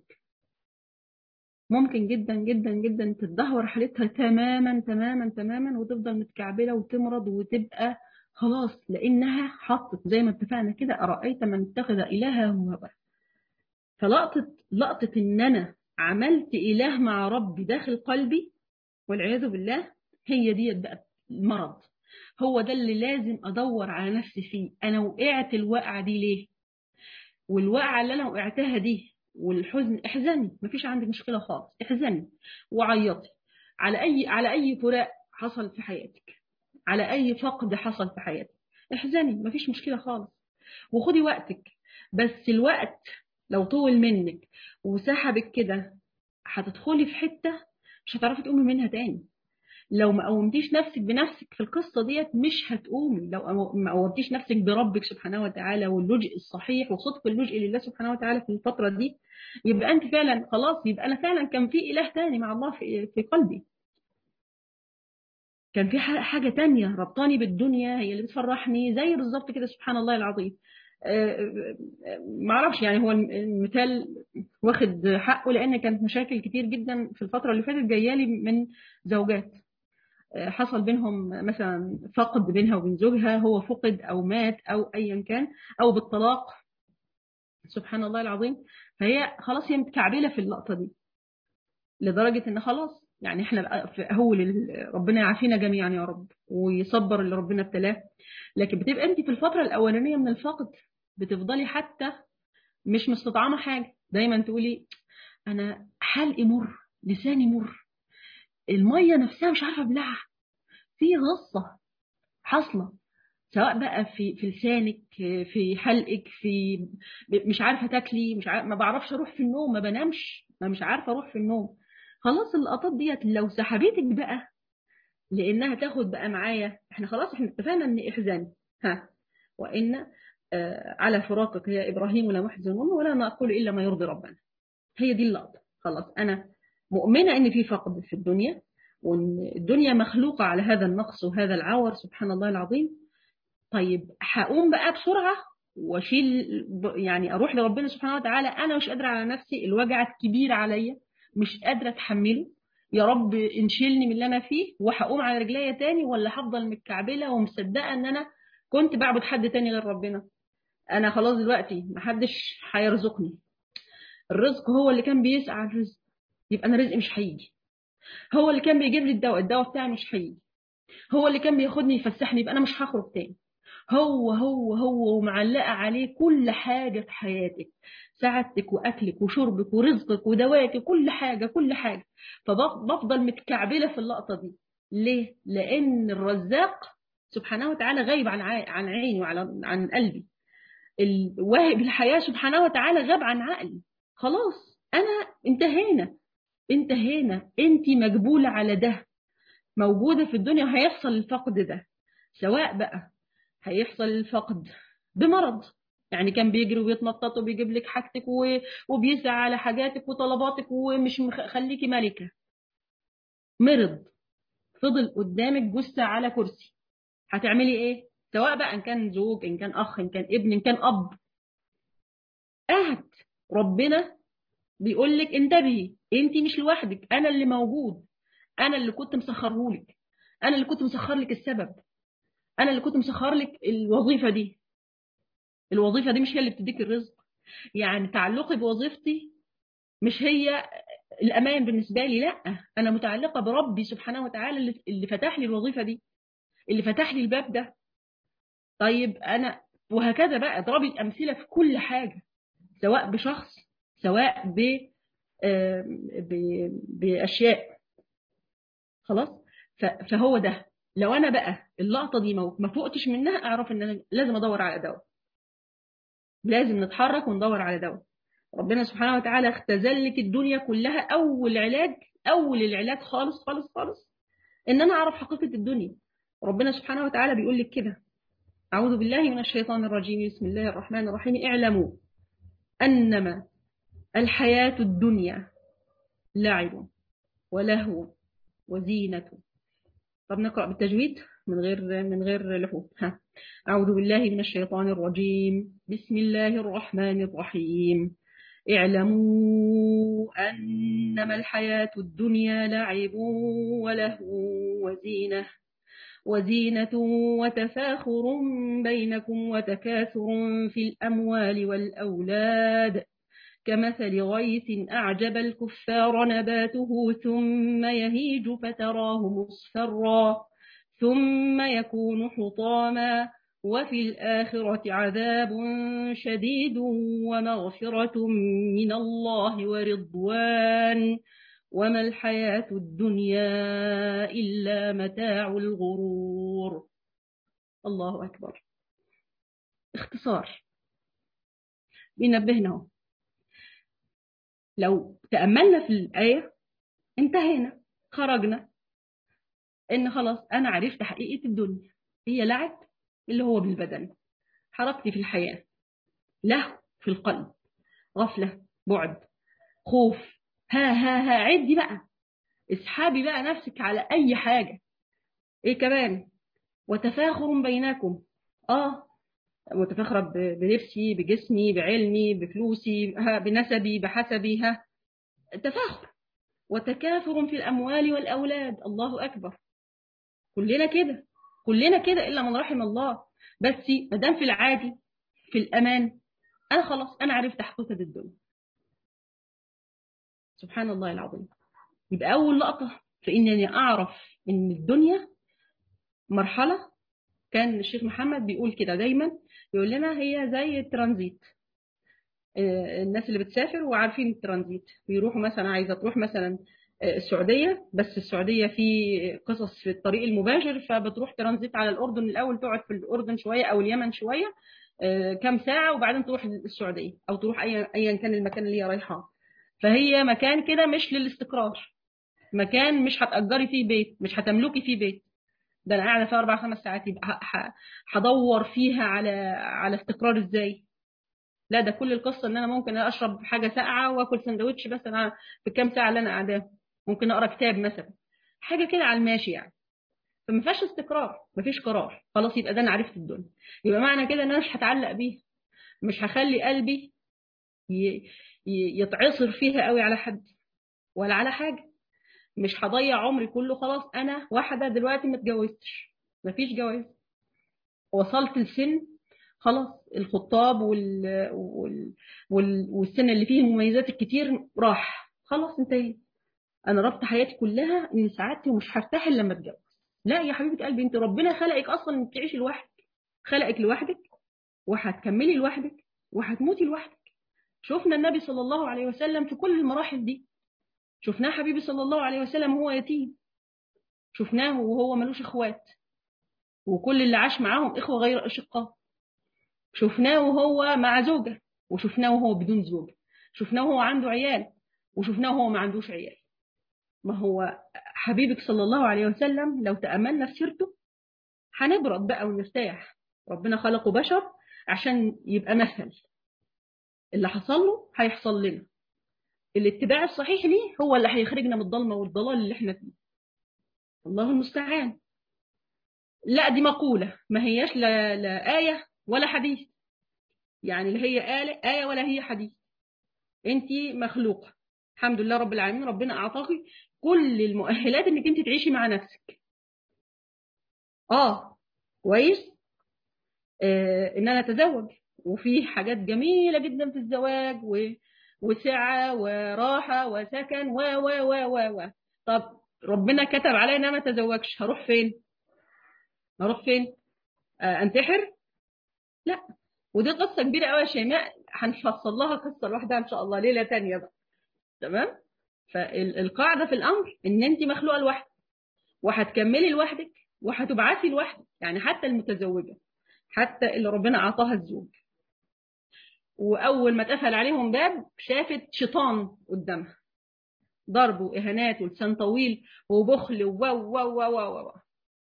[SPEAKER 1] ممكن جدا جدا جدا تتدهور حالتها تماما تماما تماما وتفضل متكعبله وتمرض وتبقى خلاص لانها حطت زي ما اتفقنا كده ارايت من اتخذ الهه هواه فلقطة لقطة إن أنا عملت إله مع ربي داخل قلبي والعياذ بالله هي دي بقى المرض هو ده اللي لازم أدور على نفسي فيه أنا وقعت الوقعة دي ليه والوقعة اللي أنا وقعتها دي والحزن احزني مفيش عندي مشكلة خالص احزني وعيطي على أي على أي فراق حصل في حياتك على أي فقد حصل في حياتك احزني مفيش مشكلة خالص وخدي وقتك بس الوقت لو طول منك وسحبك كده هتدخلي في حته مش هتعرفي تقومي منها تاني لو ما قومتيش نفسك بنفسك في القصه ديت مش هتقومي لو ما قومتيش نفسك بربك سبحانه وتعالى واللجء الصحيح وصدق اللجء لله سبحانه وتعالى في الفتره دي يبقى انت فعلا خلاص يبقى انا فعلا كان في اله تاني مع الله في, في قلبي كان في حاجه تانية ربطاني بالدنيا هي اللي بتفرحني زي بالظبط كده سبحان الله العظيم ما اعرفش يعني هو المثال واخد حقه لان كانت مشاكل كتير جدا في الفتره اللي فاتت جايه لي من زوجات حصل بينهم مثلا فقد بينها وبين زوجها هو فقد او مات او ايا كان او بالطلاق سبحان الله العظيم فهي خلاص هي متكعبله في اللقطه دي لدرجة ان خلاص يعني احنا في اول ربنا يعافينا جميعا يا رب ويصبر اللي ربنا ابتلاه لكن بتبقى انت في الفترة الاولانية من الفقد بتفضلي حتى مش مستطعمة حاجة دايما تقولي انا حلقي مر لساني مر المية نفسها مش عارفة ابلعها في غصة حاصلة سواء بقى في في لسانك في حلقك في مش عارفه تاكلي مش عارفة ما بعرفش اروح في النوم ما بنامش ما مش عارفه اروح في النوم خلاص اللقطات ديت لو سحبتك بقى لانها تاخد بقى معايا احنا خلاص احنا اتفقنا ان احزان ها وان آه على فراقك يا ابراهيم لمحزنون ولا نقول الا ما يرضي ربنا هي دي اللقطه خلاص انا مؤمنه ان في فقد في الدنيا وان الدنيا مخلوقه على هذا النقص وهذا العور سبحان الله العظيم طيب هقوم بقى بسرعه واشيل يعني اروح لربنا سبحانه وتعالى انا مش قادره على نفسي الوجع الكبير عليا مش قادره اتحمله يا رب انشلني من اللي انا فيه وهقوم على رجليا تاني ولا هفضل متكعبله ومصدقه ان انا كنت بعبد حد تاني غير ربنا انا خلاص دلوقتي محدش هيرزقني الرزق هو اللي كان بيسعى الرزق يبقى انا رزقي مش هيجي هو اللي كان بيجيب لي الدواء الدواء بتاعي مش هيجي هو اللي كان بياخدني يفسحني يبقى انا مش هخرج تاني هو هو هو ومعلقة عليه كل حاجة في حياتك سعادتك وأكلك وشربك ورزقك ودواك كل حاجة كل حاجة فبفضل متكعبلة في اللقطة دي ليه؟ لأن الرزاق سبحانه وتعالى غايب عن عن عيني وعن عن قلبي الواهب الحياة سبحانه وتعالى غاب عن عقلي خلاص أنا انتهينا انتهينا انت مجبولة على ده موجودة في الدنيا وهيحصل الفقد ده سواء بقى هيحصل الفقد بمرض يعني كان بيجري وبيتنطط وبيجيب لك حاجتك وبيسعى على حاجاتك وطلباتك ومش مخليكي ملكة مرض فضل قدامك جثة على كرسي هتعملي ايه سواء بقى ان كان زوج ان كان اخ ان كان ابن ان كان اب قاعد ربنا بيقول لك انتبهي انت مش لوحدك انا اللي موجود انا اللي كنت مسخرهولك انا اللي كنت مسخر لك السبب انا اللي كنت مسخر لك الوظيفه دي الوظيفه دي مش هي اللي بتديك الرزق يعني تعلقي بوظيفتي مش هي الامان بالنسبه لي لا انا متعلقه بربي سبحانه وتعالى اللي فتح لي الوظيفه دي اللي فتح لي الباب ده طيب انا وهكذا بقى اضربي الامثله في كل حاجه سواء بشخص سواء ب باشياء خلاص فهو ده لو انا بقى اللقطه دي ما فوقتش منها اعرف ان انا لازم ادور على دواء لازم نتحرك وندور على دواء ربنا سبحانه وتعالى اختزل لك الدنيا كلها اول علاج اول العلاج خالص خالص خالص ان انا اعرف حقيقه الدنيا ربنا سبحانه وتعالى بيقول لك كده اعوذ بالله من الشيطان الرجيم بسم الله الرحمن الرحيم اعلموا انما الحياه الدنيا لعب ولهو وزينه طب نقرأ بالتجويد من غير من غير لحوم ها أعوذ بالله من الشيطان الرجيم بسم الله الرحمن الرحيم اعلموا أنما الحياة الدنيا لعب ولهو وزينة وزينة وتفاخر بينكم وتكاثر في الأموال والأولاد كمثل غيث أعجب الكفار نباته ثم يهيج فتراه مصفرا ثم يكون حطاما وفي الآخرة عذاب شديد ومغفرة من الله ورضوان وما الحياة الدنيا إلا متاع الغرور الله أكبر اختصار بينبهنا لو تأملنا في الآية انتهينا خرجنا إن خلاص أنا عرفت حقيقة الدنيا هي لعب اللي هو بالبدن حركتي في الحياة له في القلب غفلة بعد خوف ها ها ها عدي بقى اسحبي بقى نفسك على أي حاجة إيه كمان وتفاخر بينكم آه متفاخرة بنفسي بجسمي بعلمي بفلوسي بنسبي بحسبي ها تفاخر وتكاثر في الأموال والأولاد الله أكبر كلنا كده كلنا كده إلا من رحم الله بس ما دام في العادي في الأمان أنا خلاص أنا عرفت حقيقة الدنيا سبحان الله العظيم يبقى أول لقطة في إنني أعرف إن الدنيا مرحلة كان الشيخ محمد بيقول كده دايما يقول لنا هي زي الترانزيت الناس اللي بتسافر وعارفين الترانزيت بيروحوا مثلا عايزة تروح مثلا السعودية بس السعودية في قصص في الطريق المباشر فبتروح ترانزيت على الأردن الأول تقعد في الأردن شوية أو اليمن شوية كام ساعة وبعدين تروح السعودية أو تروح أيا أيا كان المكان اللي هي رايحاه فهي مكان كده مش للاستقرار مكان مش هتأجري فيه بيت مش هتملكي فيه بيت ده أنا قاعدة فيها أربع خمس ساعات يبقى هدور فيها على على استقرار إزاي لا ده كل القصة إن أنا ممكن أشرب حاجة ساقعة وآكل سندوتش بس أنا في الكام ساعة اللي أنا قاعداها ممكن أقرأ كتاب مثلا حاجة كده على الماشي يعني فما فيهاش استقرار ما فيش قرار خلاص يبقى ده انا عرفت الدنيا يبقى معنى كده ان انا مش هتعلق بيها مش هخلي قلبي يتعصر فيها قوي على حد ولا على حاجه مش هضيع عمري كله خلاص انا واحده دلوقتي ما اتجوزتش ما فيش جواز وصلت لسن خلاص الخطاب وال... وال... وال... والسن اللي فيه المميزات الكتير راح خلاص انتهيت انا ربط حياتي كلها ان سعادتي ومش هرتاح الا لما اتجوز لا يا حبيبه قلبي انت ربنا خلقك اصلا انك تعيشي لوحدك خلقك لوحدك وهتكملي لوحدك وهتموتي لوحدك شفنا النبي صلى الله عليه وسلم في كل المراحل دي شفناه حبيبي صلى الله عليه وسلم هو يتيم شفناه وهو ملوش اخوات وكل اللي عاش معاهم اخوه غير اشقاء شفناه وهو مع زوجه وشفناه وهو بدون زوجه شفناه وهو عنده عيال وشفناه وهو ما عندوش عيال ما هو حبيبك صلى الله عليه وسلم لو تأملنا في سيرته هنبرد بقى ونرتاح ربنا خلقه بشر عشان يبقى مثل اللي حصل له هيحصل لنا الاتباع الصحيح ليه هو اللي هيخرجنا من الضلمة والضلال اللي احنا فيه الله المستعان لا دي مقولة ما هياش لا, لا آية ولا حديث يعني لا هي آية, آية ولا هي حديث انت مخلوقة الحمد لله رب العالمين ربنا أعطاكي كل المؤهلات انك انت تعيشي مع نفسك اه كويس آه ان انا اتزوج وفي حاجات جميله جدا في الزواج و... وسعه وراحه وسكن و و و و و طب ربنا كتب عليا ان انا ما اتزوجش هروح فين هروح فين آه انتحر لا ودي قصه كبيره قوي يا شيماء هنفصل لها قصه لوحدها ان شاء الله ليله تانية بقى تمام فالقاعدة في الأمر إن أنت مخلوقة لوحدك وهتكملي لوحدك وهتبعثي لوحدك يعني حتى المتزوجة حتى اللي ربنا أعطاها الزوج وأول ما اتقفل عليهم باب شافت شيطان قدامها ضرب وإهانات ولسان طويل وبخل و و و و و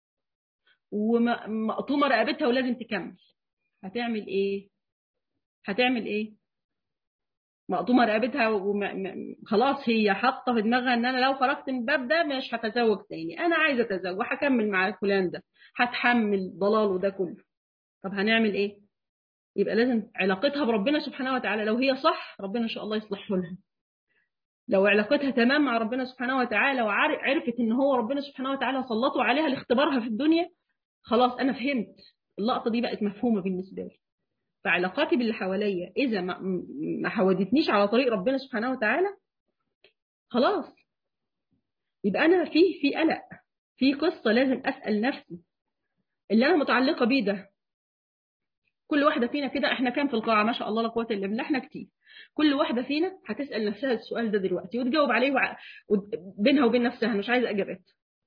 [SPEAKER 1] ومقطومة رقبتها ولازم تكمل هتعمل إيه؟ هتعمل إيه؟ مقطومه رقبتها خلاص هي حاطه في دماغها ان انا لو خرجت من الباب ده مش هتزوج تاني انا عايزه اتزوج وهكمل مع فلان ده هتحمل ضلاله ده كله طب هنعمل ايه يبقى لازم علاقتها بربنا سبحانه وتعالى لو هي صح ربنا ان شاء الله يصلحه لها لو علاقتها تمام مع ربنا سبحانه وتعالى وعرفت ان هو ربنا سبحانه وتعالى سلطه عليها لاختبارها في الدنيا خلاص انا فهمت اللقطه دي بقت مفهومه بالنسبه لي فعلاقاتي باللي حواليا اذا ما, ما حودتنيش على طريق ربنا سبحانه وتعالى خلاص يبقى انا في في قلق في قصه لازم اسال نفسي اللي انا متعلقه بيه ده كل واحده فينا كده احنا كام في القاعه ما شاء الله لا قوه الا بالله احنا كتير كل واحده فينا هتسال نفسها السؤال ده دلوقتي وتجاوب عليه وع... بينها وبين نفسها مش عايزه اجابات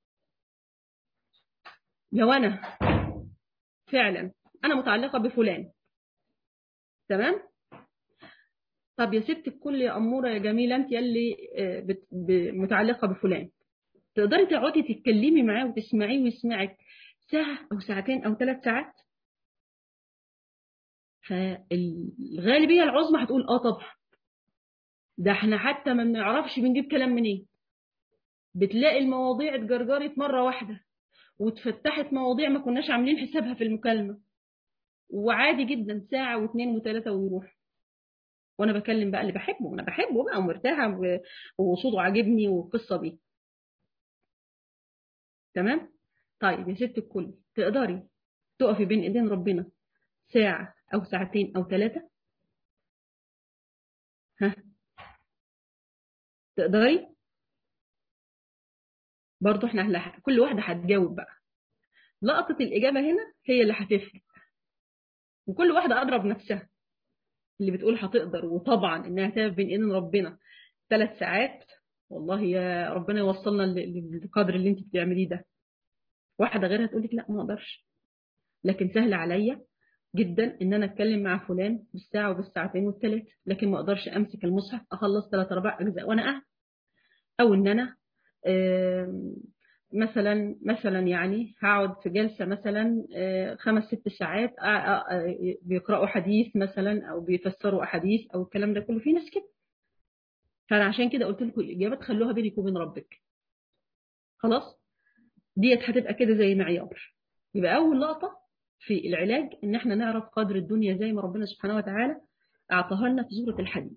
[SPEAKER 1] لو انا فعلا انا متعلقه بفلان تمام طب يا ست الكل يا أمورة يا جميلة أنت يلي متعلقة بفلان تقدري تقعدي تتكلمي معاه وتسمعيه ويسمعك ساعة أو ساعتين أو ثلاث ساعات فالغالبية العظمى هتقول اه طبعا ده احنا حتى ما بنعرفش بنجيب كلام منين بتلاقي المواضيع اتجرجرت مرة واحدة واتفتحت مواضيع ما كناش عاملين حسابها في المكالمة وعادي جدا ساعة واثنين وثلاثة ويروح وانا بكلم بقى اللي بحبه وانا بحبه بقى ومرتاحة وصوته عاجبني والقصة دي تمام طيب يا ست الكل تقدري تقفي بين ايدين ربنا ساعة او ساعتين او ثلاثة ها تقدري برضه احنا هلا- كل واحدة هتجاوب بقى لقطة الإجابة هنا هي اللي هتفرق وكل واحدة أضرب نفسها اللي بتقول هتقدر وطبعا إنها تقف بين إيدين ربنا ثلاث ساعات والله يا ربنا يوصلنا ل- للقدر اللي انت بتعمليه ده واحدة غيرها تقول لك لا ما اقدرش لكن سهل عليا جدا ان انا اتكلم مع فلان بالساعة وبالساعتين والثلاث لكن ما اقدرش امسك المصحف اخلص ثلاث ارباع اجزاء وانا قاعد او ان انا آم، مثلا مثلا يعني هقعد في جلسة مثلا آه، خمس ست ساعات آه، آه، آه، بيقرأوا حديث مثلا او بيفسروا احاديث او الكلام ده كله في ناس كده فانا عشان كده قلت لكم الاجابه تخلوها بينك وبين ربك خلاص ديت هتبقى كده زي معيار يبقى اول لقطه في العلاج ان احنا نعرف قدر الدنيا زي ما ربنا سبحانه وتعالى اعطاها لنا في سوره الحديد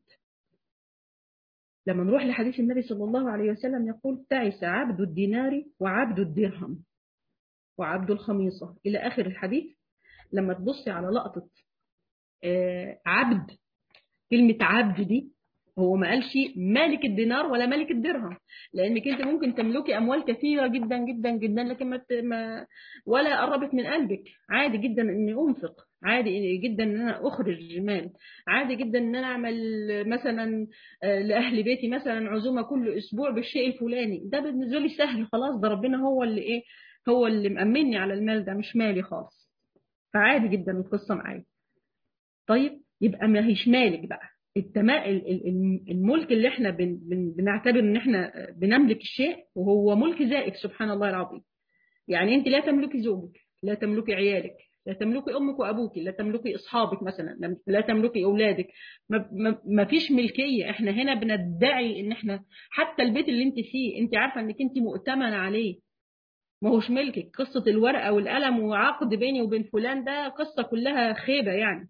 [SPEAKER 1] لما نروح لحديث النبي صلى الله عليه وسلم يقول تعس عبد الدينار وعبد الدرهم وعبد الخميصه الى اخر الحديث لما تبصي على لقطه آه، عبد كلمه عبد دي هو ما قالش مالك الدينار ولا مالك الدرهم لانك انت ممكن تملكي اموال كثيره جدا جدا جدا لكن ما, ت- ما ولا قربت من قلبك عادي جدا اني انفق عادي جدا ان انا اخرج مال عادي جدا ان انا اعمل مثلا آه، لاهل بيتي مثلا عزومه كل اسبوع بالشيء الفلاني ده بالنسبه لي سهل خلاص ده ربنا هو اللي ايه هو اللي مأمني على المال ده مش مالي خالص فعادي جدا القصه معايا طيب يبقى ما هيش مالك بقى التما... ال- ال- ال- الملك اللي احنا بن... بن... بنعتبر ان احنا بنملك الشيء وهو ملك زائف سبحان الله العظيم يعني انت لا تملكي زوجك لا تملكي عيالك لا تملكي امك وابوك لا تملكي اصحابك مثلا لم- لا تملكي اولادك ما... ما... ما فيش ملكيه احنا هنا بندعي ان احنا حتى البيت اللي انت فيه انت عارفه انك انت مؤتمنه عليه ما هوش ملكك قصه الورقه والقلم وعقد بيني وبين فلان ده قصه كلها خيبه يعني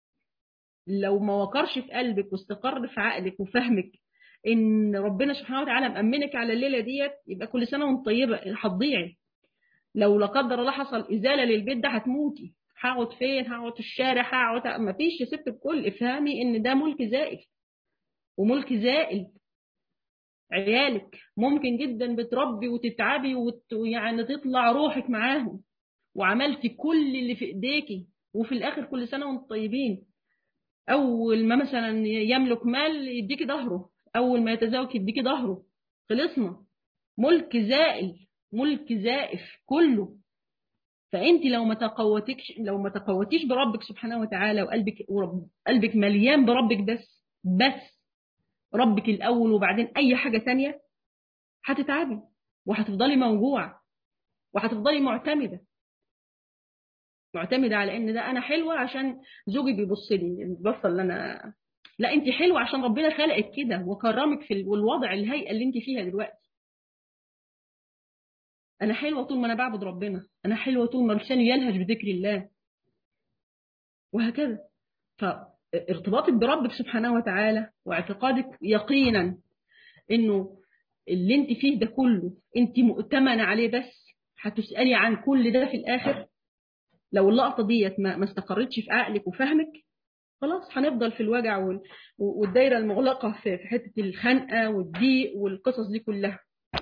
[SPEAKER 1] لو ما وقرش في قلبك واستقر في عقلك وفهمك ان ربنا سبحانه وتعالى مأمنك على الليله ديت يبقى كل سنه وانت طيبه هتضيعي لو لا قدر الله حصل ازاله للبيت ده هتموتي هقعد فين هقعد في الشارع هقعد ما فيش يا ست الكل افهمي ان ده ملك زائف وملك زائل عيالك ممكن جدا بتربي وتتعبي وت- ويعني تطلع روحك معاهم وعملتي كل اللي في ايديكي وفي الاخر كل سنه وانتم طيبين اول ما مثلا يملك مال يديكي ظهره اول ما يتزوج يديكي ظهره خلصنا ملك زائل ملك زائف كله فانت لو ما تقوتكش لو ما تقوتيش بربك سبحانه وتعالى وقلبك ورب قلبك مليان بربك بس بس ربك الاول وبعدين اي حاجه تانية هتتعبي وهتفضلي موجوعه وهتفضلي معتمده معتمده على ان ده انا حلوه عشان زوجي بيبص لي البصه اللي انا لا انت حلوه عشان ربنا خلقك كده وكرمك في الوضع الهيئه اللي انت فيها دلوقتي انا حلوه طول ما انا بعبد ربنا انا حلوه طول ما لساني يلهج بذكر الله وهكذا فارتباطك بربك سبحانه وتعالى واعتقادك يقينا انه اللي انت فيه ده كله انت مؤتمنه عليه بس هتسالي عن كل ده في الاخر لو اللقطه ديت ما ما استقرتش في عقلك وفهمك خلاص هنفضل في الوجع وال- والدايره المغلقه في في حته الخنقه والضيق والقصص دي كلها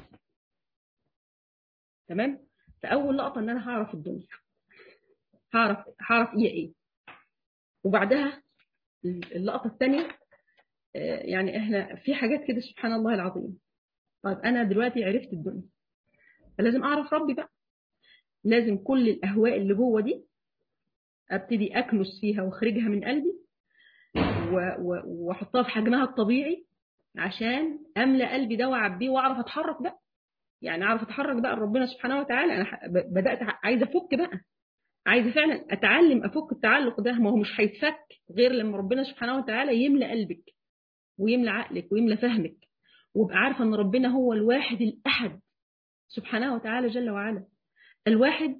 [SPEAKER 1] تمام فاول لقطه ان انا هعرف الدنيا هعرف هعرف هي ايه وبعدها اللقطه الثانيه يعني احنا في حاجات كده سبحان الله العظيم طيب انا دلوقتي عرفت الدنيا فلازم اعرف ربي بقى لازم كل الاهواء اللي جوه دي ابتدي اكنس فيها واخرجها من قلبي و- و- واحطها في حجمها الطبيعي عشان املى قلبي ده واعبيه واعرف اتحرك بقى يعني اعرف اتحرك بقى لربنا سبحانه وتعالى انا ح- ب- بدات ع- عايزه افك بقى عايزه فعلا اتعلم افك التعلق ده ما هو مش هيتفك غير لما ربنا سبحانه وتعالى يملى قلبك ويملى عقلك ويملى فهمك وابقى عارفه ان ربنا هو الواحد الاحد سبحانه وتعالى جل وعلا الواحد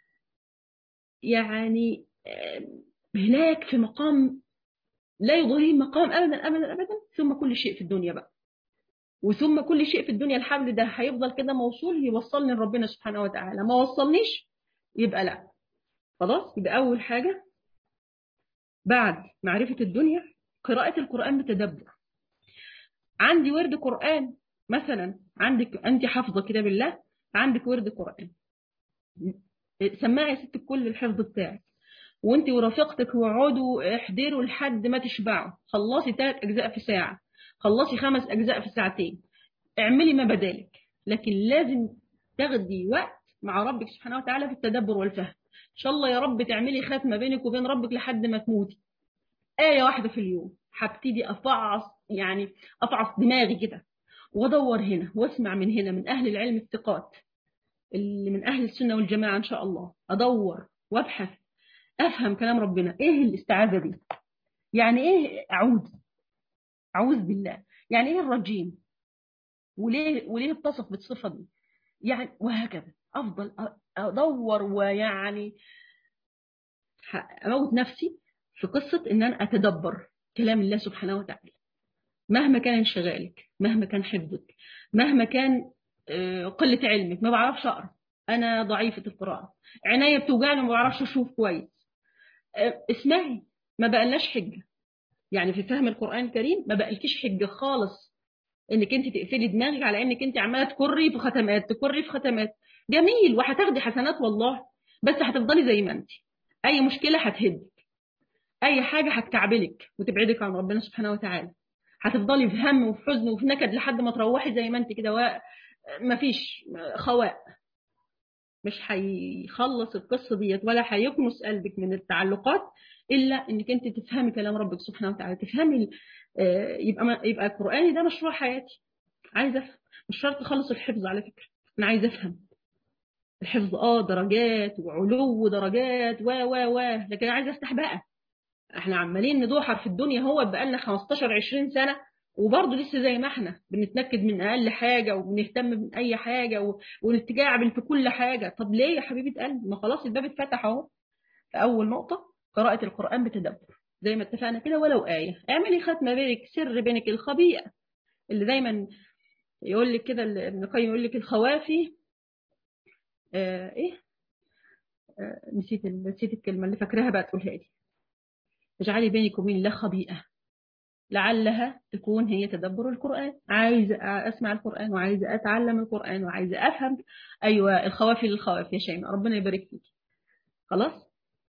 [SPEAKER 1] يعني آه، هناك في مقام لا يضاهيه مقام ابدا ابدا ابدا ثم كل شيء في الدنيا بقى وثم كل شيء في الدنيا الحبل ده هيفضل كده موصول يوصلني لربنا سبحانه وتعالى ما وصلنيش يبقى لا خلاص يبقى اول حاجه بعد معرفه الدنيا قراءه القران بتدبر عندي ورد قران مثلا عندك انت حافظه كتاب الله عندك ورد قرآن سماعي يا ست الكل الحفظ بتاعك وانت ورفيقتك واقعدوا احضروا لحد ما تشبعوا خلصي ثلاث اجزاء في ساعه خلصي خمس اجزاء في ساعتين اعملي ما بدالك لكن لازم تاخدي وقت مع ربك سبحانه وتعالى في التدبر والفهم ان شاء الله يا رب تعملي ختمه بينك وبين ربك لحد ما تموتي ايه واحده في اليوم هبتدي افعص يعني افعص دماغي كده وادور هنا واسمع من هنا من اهل العلم الثقات اللي من اهل السنه والجماعه ان شاء الله ادور وابحث افهم كلام ربنا ايه الاستعاذه دي يعني ايه اعوذ اعوذ بالله يعني ايه الرجيم وليه وليه اتصف بالصفه دي يعني وهكذا افضل ادور ويعني اموت نفسي في قصه ان انا اتدبر كلام الله سبحانه وتعالى مهما كان انشغالك مهما كان حفظك مهما كان قله علمك ما بعرفش اقرا انا ضعيفه القراءه عينيا بتوجعني وما بعرفش اشوف كويس اسمعي ما بقالناش حجه يعني في فهم القران الكريم ما بقالكيش حجه خالص انك انت تقفلي دماغك على انك انت عماله تكري في ختمات تكري في ختمات جميل وهتاخدي حسنات والله بس هتفضلي زي ما انت اي مشكله هتهدك اي حاجه هتكعبلك وتبعدك عن ربنا سبحانه وتعالى هتفضلي في هم وفي حزن وفي نكد لحد ما تروحي زي ما انت كده و... مفيش خواء مش هيخلص القصه ديت ولا هيكنس قلبك من التعلقات الا انك انت تفهمي كلام ربك سبحانه وتعالى تفهمي يبقى يبقى القراني ده مشروع حياتي عايزه افهم مش شرط اخلص الحفظ على فكره انا عايزه افهم الحفظ اه درجات وعلو درجات و و و لكن عايزه افتح بقى احنا عمالين ندوحر في الدنيا هو بقالنا 15 20 سنه وبرضه لسه زي ما احنا بنتنكد من اقل حاجه وبنهتم من اي حاجه ونتجاعبل في كل حاجه طب ليه يا حبيبه قلبي ما خلاص الباب اتفتح اهو فاول نقطه قراءه القران بتدبر زي ما اتفقنا كده ولو ايه اعملي ختمه بينك سر بينك الخبيئه اللي دايما يقول لك كده ابن القيم يقول لك الخوافي آه ايه آه نسيت نسيت الكلمه اللي فاكراها بقى تقولها لي اجعلي بينك وبين الله خبيئه لعلها تكون هي تدبر القرآن عايزة أسمع القرآن وعايزة أتعلم القرآن وعايزة أفهم أيوة الخوافي للخوافي يا شيماء ربنا يبارك فيك خلاص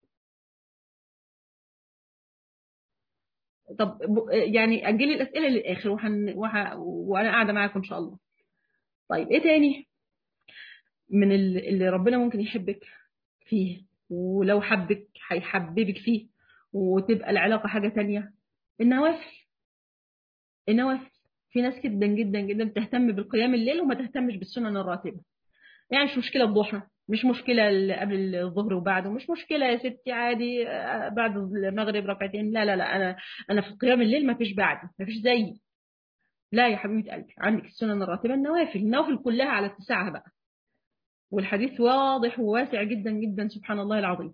[SPEAKER 1] طب يعني أجلي الأسئلة للآخر وحن وح... وأنا قاعدة معاكم إن شاء الله طيب إيه تاني من اللي ربنا ممكن يحبك فيه ولو حبك هيحببك فيه وتبقى العلاقة حاجة تانية النوافل النوافل في ناس جدا جدا جدا بتهتم بالقيام الليل وما تهتمش بالسنن الراتبه يعني مش مشكله الضحى مش مشكله قبل الظهر وبعده مش مشكله يا ستي عادي بعد المغرب ركعتين لا لا لا انا انا في قيام الليل ما فيش بعده ما فيش زيي لا يا حبيبه قلبي عندك السنن الراتبه النوافل النوافل كلها على اتساعها بقى والحديث واضح وواسع جدا جدا سبحان الله العظيم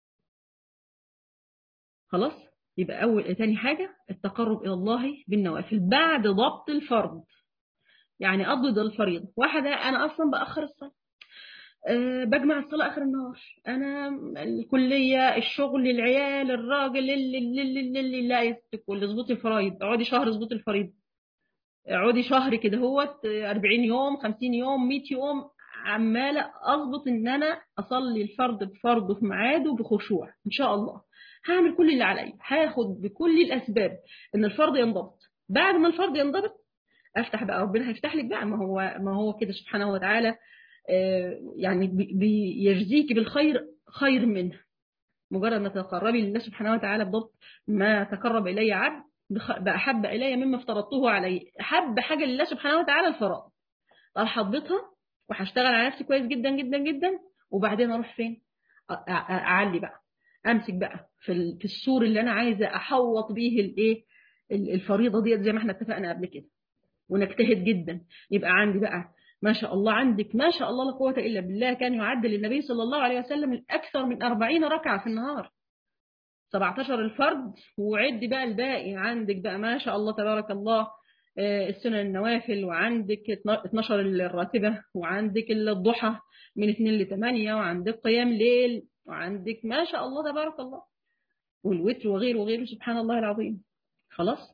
[SPEAKER 1] خلاص يبقى أول تاني حاجة التقرب إلى الله بالنوافل بعد ضبط الفرض يعني أضبط الفريضة واحدة أنا أصلا بأخر الصلاة أه بجمع الصلاة آخر النهار أنا الكلية الشغل العيال الراجل اللي اللي اللي اللي لا يستكل اظبطي الفرايض اقعدي شهر اظبطي الفريضة اقعدي شهر كده هوت 40 يوم 50 يوم 100 يوم عمالة أظبط إن أنا أصلي الفرض بفرضه في ميعاده بخشوع إن شاء الله هعمل كل اللي عليا هاخد بكل الاسباب ان الفرض ينضبط بعد ما الفرض ينضبط افتح بقى ربنا هيفتح لك بقى ما هو ما هو كده سبحانه وتعالى يعني بيجزيك بالخير خير منه مجرد ما تقربي لله سبحانه وتعالى بضبط ما تقرب الي عبد بأحب الي مما افترضته عليه احب حاجه لله سبحانه وتعالى الفرائض راح اضبطها وهشتغل على نفسي كويس جدا جدا جدا وبعدين اروح فين اعلي بقى امسك بقى في في السور اللي انا عايزه احوط بيه الايه الفريضه ديت زي ما احنا اتفقنا قبل كده ونجتهد جدا يبقى عندي بقى ما شاء الله عندك ما شاء الله لا قوه الا بالله كان يعدل النبي صلى الله عليه وسلم اكثر من 40 ركعه في النهار 17 الفرد وعد بقى الباقي عندك بقى ما شاء الله تبارك الله السنن النوافل وعندك 12 الراتبه وعندك الضحى من 2 ل 8 وعندك قيام ليل وعندك ما شاء الله تبارك الله والوتر وغيره وغيره سبحان الله العظيم خلاص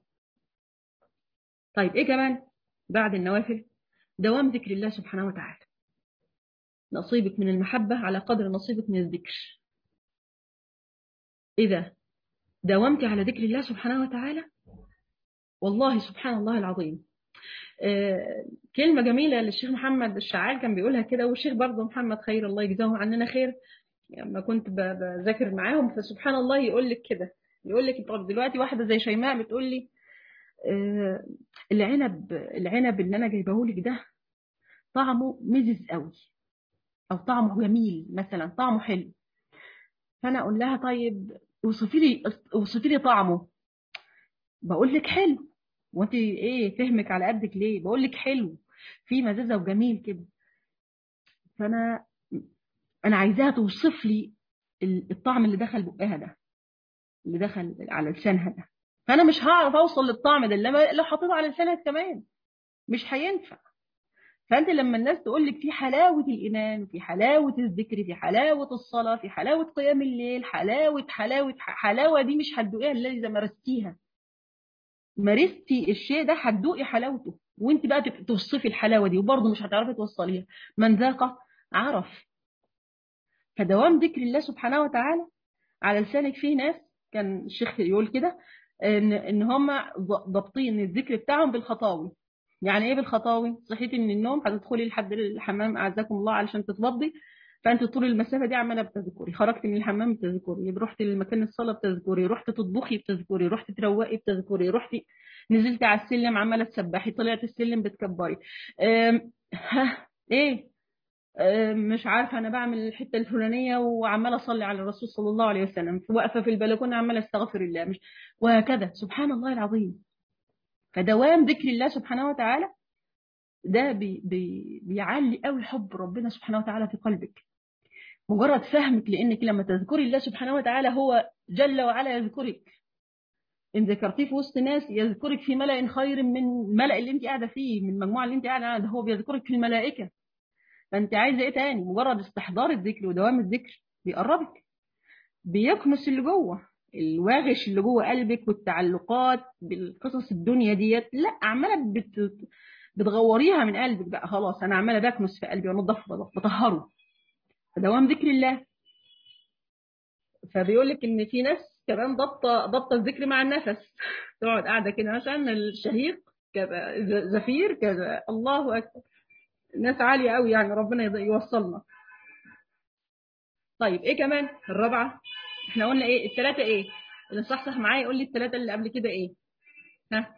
[SPEAKER 1] طيب ايه كمان بعد النوافل دوام ذكر الله سبحانه وتعالى نصيبك من المحبة على قدر نصيبك من الذكر إذا داومت على ذكر الله سبحانه وتعالى والله سبحان الله العظيم آه كلمة جميلة للشيخ محمد الشعال كان بيقولها كده والشيخ برضه محمد خير الله يجزاه عننا خير لما كنت بذاكر معاهم فسبحان الله يقول لك كده يقول لك طب دلوقتي واحدة زي شيماء بتقول لي آه العنب العنب اللي انا جايبه لك ده طعمه مزز قوي او طعمه جميل مثلا طعمه حلو فانا اقول لها طيب اوصفي لي اوصفي لي طعمه بقول لك حلو وانت ايه فهمك على قدك ليه بقول لك حلو في مزازه وجميل كده فانا انا عايزاها توصف لي الطعم اللي دخل بقها ده اللي دخل على لسانها ده فانا مش هعرف اوصل للطعم ده اللي لو حطيته على لسانها كمان مش هينفع فانت لما الناس تقول لك في حلاوه الايمان في حلاوه الذكر في حلاوه الصلاه في حلاوه قيام الليل حلاوه حلاوه حلاوه دي مش هتدوقيها الا اذا مارستيها مارستي الشيء ده هتدوقي حلاوته وانت بقى توصفي الحلاوه دي وبرضه مش هتعرفي توصليها من ذاق عرف فدوام ذكر الله سبحانه وتعالى على لسانك فيه ناس كان الشيخ يقول كده ان ان هم ضابطين الذكر بتاعهم بالخطاوي يعني ايه بالخطاوي صحيتي من النوم هتدخلي لحد الحمام اعزكم الله علشان تتوضي فانت طول المسافه دي عماله بتذكري خرجتي من الحمام بتذكري رحتي لمكان الصلاه بتذكري رحتي تطبخي بتذكري رحتي تروقي بتذكري رحتي نزلتي على السلم عماله تسبحي طلعتي السلم بتكبري ها ايه مش عارفه انا بعمل الحته الفلانيه وعماله اصلي على الرسول صلى الله عليه وسلم واقفه في البلكونه عماله استغفر الله مش وهكذا سبحان الله العظيم فدوام ذكر الله سبحانه وتعالى ده بي بي بيعلي قوي حب ربنا سبحانه وتعالى في قلبك مجرد فهمك لانك لما تذكري الله سبحانه وتعالى هو جل وعلا يذكرك ان ذكرتيه في وسط ناس يذكرك في ملأ خير من الملأ اللي انت قاعده فيه من المجموعه اللي انت قاعده ده هو بيذكرك في الملائكه فانت عايزه ايه تاني مجرد استحضار الذكر ودوام الذكر بيقربك بيكنس اللي جوه الواغش اللي جوه قلبك والتعلقات بالقصص الدنيا ديت لا عماله بت... بتغوريها من قلبك بقى خلاص انا عماله بكنس في قلبي وانضف بطهره فدوام ذكر الله فبيقول لك ان في ناس كمان ضبطه ضبطه الذكر مع النفس تقعد قاعده كده مثلا الشهيق كذا زفير كذا الله اكبر ناس عاليه قوي يعني ربنا يوصلنا طيب ايه كمان الرابعه احنا قلنا ايه الثلاثه ايه اللي صحصح معايا يقول لي الثلاثه اللي قبل كده ايه ها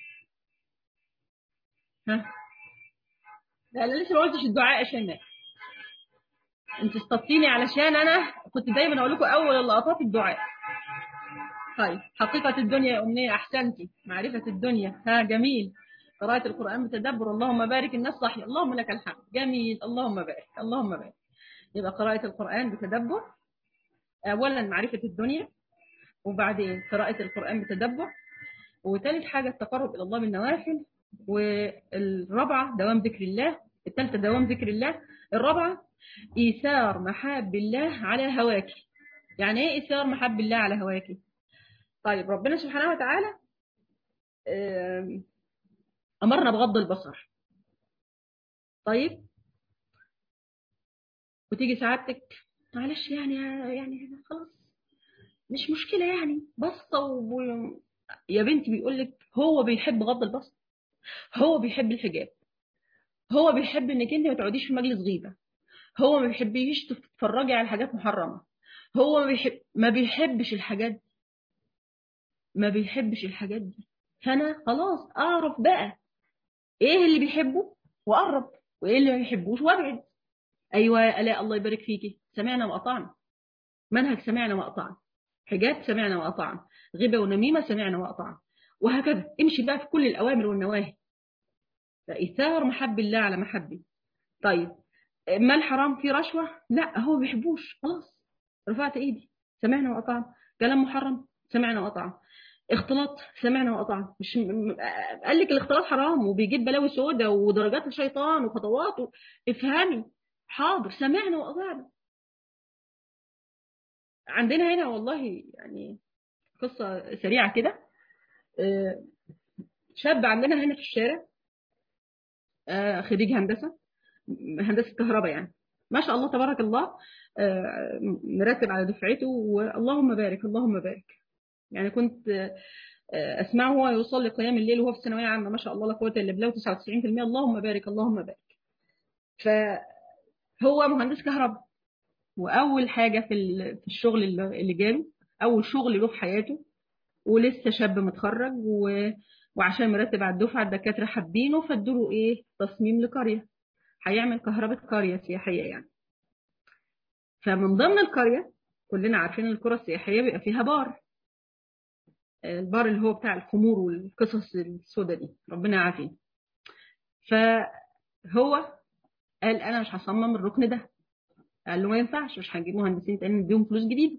[SPEAKER 1] ها لا انا لسه ما قلتش الدعاء عشان انت استطيني علشان انا كنت دايما اقول لكم اول اللقطات الدعاء طيب حقيقة الدنيا يا أمنية أحسنتي معرفة الدنيا ها جميل قراءة القرآن بتدبر اللهم بارك الناس صحي اللهم لك الحمد جميل اللهم بارك اللهم بارك يبقى قراءة القرآن بتدبر أولا معرفة الدنيا وبعدين قراءة القرآن بتدبر وثالث حاجة التقرب إلى الله بالنوافل والرابعة دوام ذكر الله الثالثة دوام ذكر الله الرابعة إيثار محاب الله على هواك يعني إيه إيثار محاب الله على هواك طيب ربنا سبحانه وتعالى أمرنا بغض البصر طيب وتيجي سعادتك معلش يعني يعني خلاص مش مشكلة يعني بسطة و... يا بنتي بيقول لك هو بيحب غض البصر هو بيحب الحجاب هو بيحب انك انت ما تقعديش في مجلس غيبة هو ما بيحبيش تتفرجي على حاجات محرمة هو ما, بيحب ما بيحبش الحاجات دي ما بيحبش الحاجات دي فانا خلاص اعرف بقى ايه اللي بيحبه واقرب وايه اللي ما بيحبوش وابعد ايوه يا الاء الله يبارك فيكي سمعنا واطعنا منهج سمعنا واطعنا حجاب سمعنا واطعنا غيبه ونميمه سمعنا واطعنا وهكذا امشي بقى في كل الاوامر والنواهي فايثار محب الله على محبي طيب ما الحرام فيه رشوه لا هو ما بيحبوش خلاص رفعت ايدي سمعنا واطعنا كلام محرم سمعنا واطعنا اختلاط سمعنا وقطعنا مش قال لك الاختلاط حرام وبيجيب بلاوي سودة ودرجات الشيطان وخطواته افهمي حاضر سمعنا وقطعنا عندنا هنا والله يعني قصة سريعة كده شاب عندنا هنا في الشارع خريج هندسة هندسة كهرباء يعني ما شاء الله تبارك الله مرتب على دفعته واللهم بارك اللهم بارك يعني كنت اسمعه وهو يصلي قيام الليل وهو في الثانويه عامه ما شاء الله لا قوه الا بالله 99% اللهم بارك اللهم بارك فهو مهندس كهرباء واول حاجه في الشغل اللي جاله اول شغل له في حياته ولسه شاب متخرج و... وعشان مرتب على الدفعه الدكاتره حابينه فادوا ايه تصميم لقريه هيعمل كهرباء قريه سياحيه يعني فمن ضمن القريه كلنا عارفين القرى السياحيه بيبقى فيها بار البار اللي هو بتاع الخمور والقصص السوداء دي ربنا يعافينا فهو قال انا مش هصمم الركن ده قال له ما ينفعش مش هنجيب مهندسين تاني نديهم فلوس جديده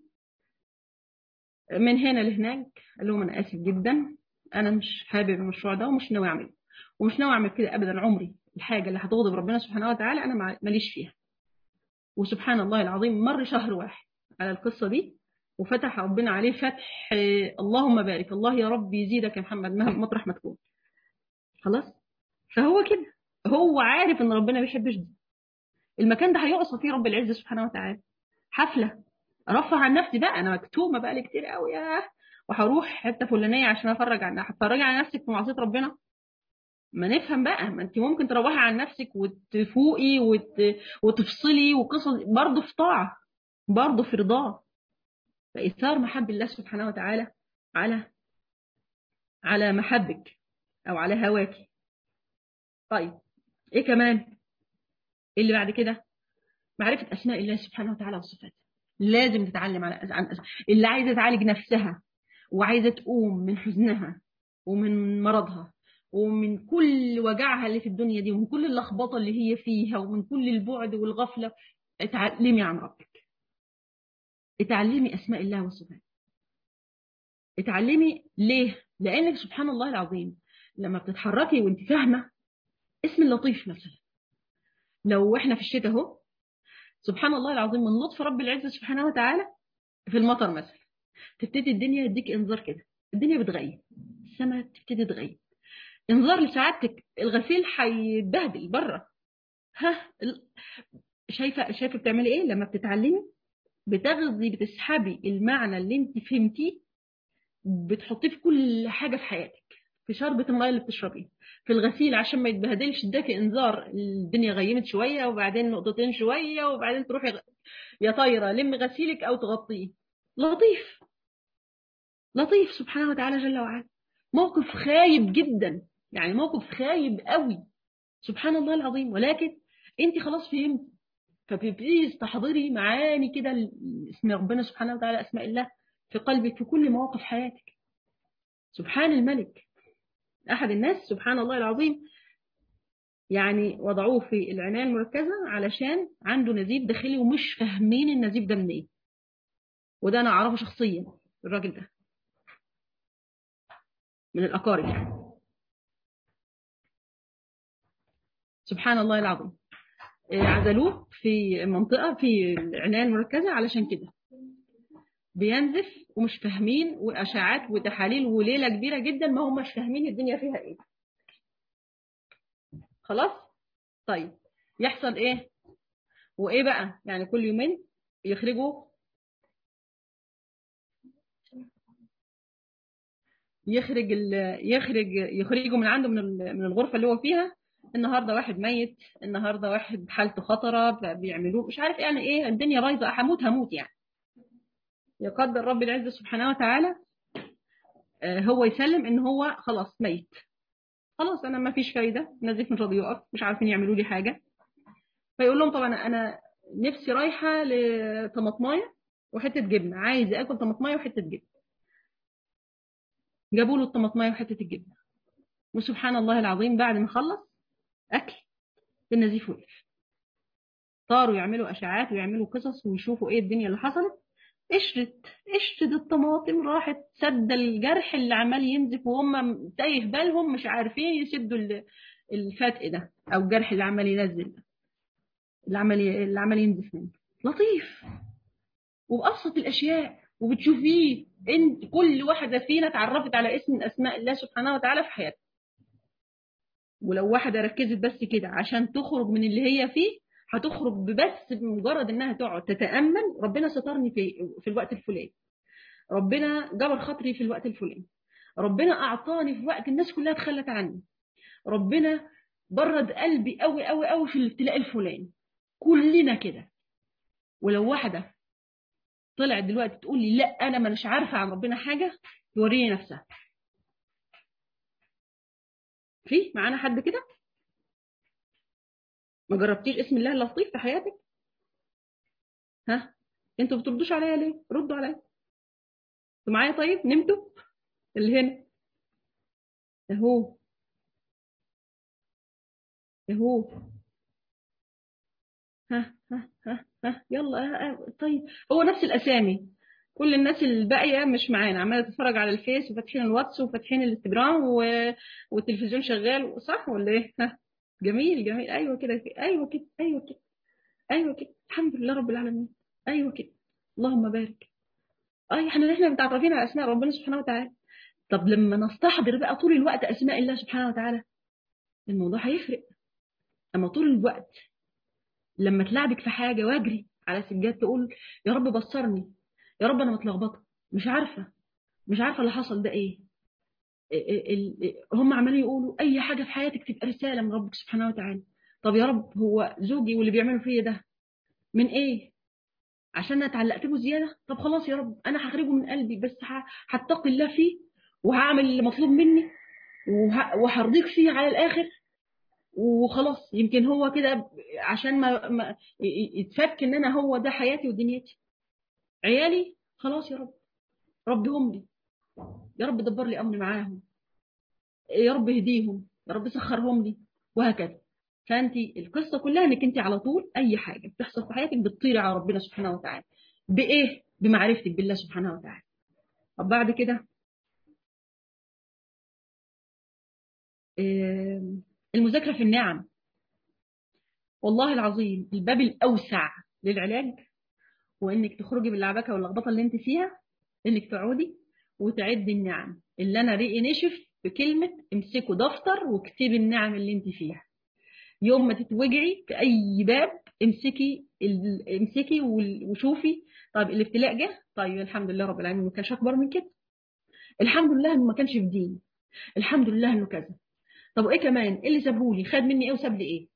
[SPEAKER 1] من هنا لهناك قال لهم انا اسف جدا انا مش حابب المشروع ده ومش ناوي اعمله ومش ناوي اعمل كده ابدا عمري الحاجه اللي هتغضب ربنا سبحانه وتعالى انا ماليش فيها وسبحان الله العظيم مر شهر واحد على القصه دي وفتح ربنا عليه فتح اللهم بارك الله يا رب يزيدك يا محمد مطرح ما تكون خلاص فهو كده هو عارف ان ربنا ما بيحبش دي المكان ده هيقصى فيه رب العزه سبحانه وتعالى حفله ارفع عن نفسي بقى انا مكتومه بقى لي كتير قوي ياه وهروح حته فلانيه عشان افرج عن هتفرجي على نفسك في معصيه ربنا ما نفهم بقى ما انت ممكن تروحي عن نفسك وتفوقي وت... وتفصلي وقصص برضه في طاعه برضه في رضاه فإثار محب الله سبحانه وتعالى على على محبك أو على هواك طيب إيه كمان اللي بعد كده معرفة أسماء الله سبحانه وتعالى وصفاته لازم تتعلم على عن اللي عايزة تعالج نفسها وعايزة تقوم من حزنها ومن مرضها ومن كل وجعها اللي في الدنيا دي ومن كل اللخبطة اللي هي فيها ومن كل البعد والغفلة اتعلمي عن ربك اتعلمي اسماء الله وصفاته اتعلمي ليه لانك سبحان الله العظيم لما بتتحركي وانت فاهمه اسم اللطيف مثلا لو احنا في الشتاء اهو سبحان الله العظيم من لطف رب العزه سبحانه وتعالى في المطر مثلا تبتدي الدنيا يديك انذار كده الدنيا بتغيب السماء تبتدي تغيب انذار لسعادتك الغسيل هيتبهدل بره ها شايفه شايفه بتعملي ايه لما بتتعلمي بتاخدي بتسحبي المعنى اللي انت فهمتيه بتحطيه في كل حاجه في حياتك في شربة الميه اللي بتشربيها في الغسيل عشان ما يتبهدلش اداكي انذار الدنيا غيمت شويه وبعدين نقطتين شويه وبعدين تروحي غ... يا طايره لمي غسيلك او تغطيه لطيف لطيف سبحانه وتعالى جل وعلا موقف خايب جدا يعني موقف خايب قوي سبحان الله العظيم ولكن انت خلاص فهمت فبتبتدي تستحضري معاني كده اسم ربنا سبحانه وتعالى اسماء الله في قلبك في كل مواقف حياتك سبحان الملك احد الناس سبحان الله العظيم يعني وضعوه في العنايه المركزه علشان عنده نزيف داخلي ومش فاهمين النزيف ده منين إيه. وده انا اعرفه شخصيا الراجل ده من الاقارب يعني سبحان الله العظيم عزلوه في منطقة في العناية المركزة علشان كده بينزف ومش فاهمين وأشعات وتحاليل وليلة كبيرة جدا ما هم مش فاهمين الدنيا فيها ايه خلاص طيب يحصل ايه وايه بقى يعني كل يومين يخرجوا يخرج يخرج يخرجوا من عنده من من الغرفه اللي هو فيها النهارده واحد ميت النهارده واحد حالته خطره بيعملوه مش عارف يعني ايه الدنيا بايظه هموت هموت يعني يقدر رب العزه سبحانه وتعالى هو يسلم ان هو خلاص ميت خلاص انا ما فيش فايده نزيف مش راضي يقف مش عارفين يعملوا لي حاجه فيقول لهم طبعا انا نفسي رايحه لطماطمايه وحته جبنه عايز اكل طماطمايه وحته جبنه جابوا له الطماطمايه وحته الجبنه وسبحان الله العظيم بعد ما خلص اكل النزيف وقف طاروا يعملوا اشعاعات ويعملوا قصص ويشوفوا ايه الدنيا اللي حصلت قشرت قشرة الطماطم راحت سد الجرح اللي عمال ينزف وهم تايه بالهم مش عارفين يسدوا الفتق ده او الجرح اللي عمال ينزل ده اللي عمال اللي عمال ينزف منه لطيف وبأبسط الاشياء وبتشوفيه انت كل واحده فينا اتعرفت على اسم من اسماء الله سبحانه وتعالى في حياتها ولو واحده ركزت بس كده عشان تخرج من اللي هي فيه هتخرج بس بمجرد انها تقعد تتامل ربنا سترني في في الوقت الفلاني ربنا جبر خاطري في الوقت الفلاني ربنا اعطاني في وقت الناس كلها تخلت عني ربنا برد قلبي قوي قوي قوي في الابتلاء الفلاني كلنا كده ولو واحده طلعت دلوقتي تقول لي لا انا ما مش عارفه عن ربنا حاجه توريني نفسها في معانا حد كده ما جربتيش اسم الله اللطيف في حياتك ها انتوا بتردوش عليا ليه ردوا عليا انتوا معايا طيب نمتوا اللي هنا اهو اهو ها ها ها ها يلا ها ها. طيب هو نفس الاسامي كل الناس الباقيه مش معانا عماله تتفرج على الفيس وفاتحين الواتس وفاتحين الانستجرام و... والتلفزيون شغال صح ولا ايه ها جميل جميل ايوه كده ايوه كده ايوه كده ايوه كده الحمد لله رب العالمين ايوه كده اللهم بارك اي احنا احنا متعرفين على اسماء ربنا سبحانه وتعالى طب لما نستحضر بقى طول الوقت اسماء الله سبحانه وتعالى الموضوع هيفرق اما طول الوقت لما تلعبك في حاجه واجري على سجاد تقول يا رب بصرني يا رب انا متلخبطه مش عارفه مش عارفه اللي حصل ده ايه هم عمالين يقولوا اي حاجه في حياتك تبقى رساله من ربك سبحانه وتعالى طب يا رب هو زوجي واللي بيعملوا فيا ده من ايه عشان انا اتعلقت به زياده طب خلاص يا رب انا هخرجه من قلبي بس هتقي الله فيه وهعمل اللي مطلوب مني وهرضيك فيه على الاخر وخلاص يمكن هو كده عشان ما, ما يتفك ان انا هو ده حياتي ودنيتي عيالي خلاص يا رب ربهم لي يا رب دبر لي امري معاهم يا رب اهديهم يا رب سخرهم لي وهكذا فانت القصه كلها انك انت على طول اي حاجه بتحصل في حياتك بتطيري على ربنا سبحانه وتعالى بايه بمعرفتك بالله سبحانه وتعالى طب بعد كده المذاكره في النعم والله العظيم الباب الاوسع للعلاج وانك تخرجي باللعبكه واللخبطه اللي انت فيها انك تقعدي وتعدي النعم اللي انا ريقي نشف بكلمه امسكوا دفتر واكتبي النعم اللي انت فيها يوم ما تتوجعي في اي باب امسكي امسكي وشوفي طيب الابتلاء جه طيب الحمد لله رب العالمين ما كانش اكبر من كده الحمد لله انه ما كانش في دين الحمد لله انه كذا طب ايه كمان ايه اللي سابهولي خد مني ايه وساب لي ايه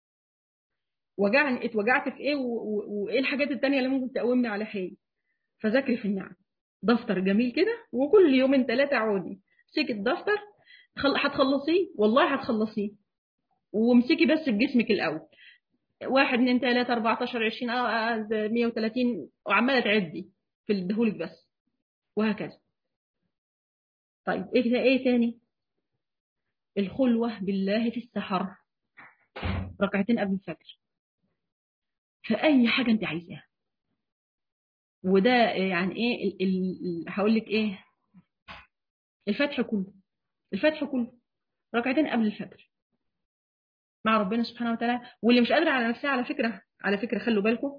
[SPEAKER 1] وجعني اتوجعت في ايه وايه الحاجات التانية اللي ممكن تقومني على حيل فذاكري في النعم دفتر جميل كده وكل يومين ثلاثه عودي امسكي الدفتر هتخلصيه والله هتخلصيه وامسكي بس بجسمك الاول واحد اتنين تلاته 14 20 130 وعماله تعدي في الدهولك بس وهكذا طيب ايه ايه تاني الخلوه بالله في السحر ركعتين قبل الفجر فاي حاجه انت عايزاها وده يعني ايه هقول لك ايه الفتح كله الفتح كله ركعتين قبل الفجر مع ربنا سبحانه وتعالى واللي مش قادره على نفسها على فكره على فكره خلوا بالكم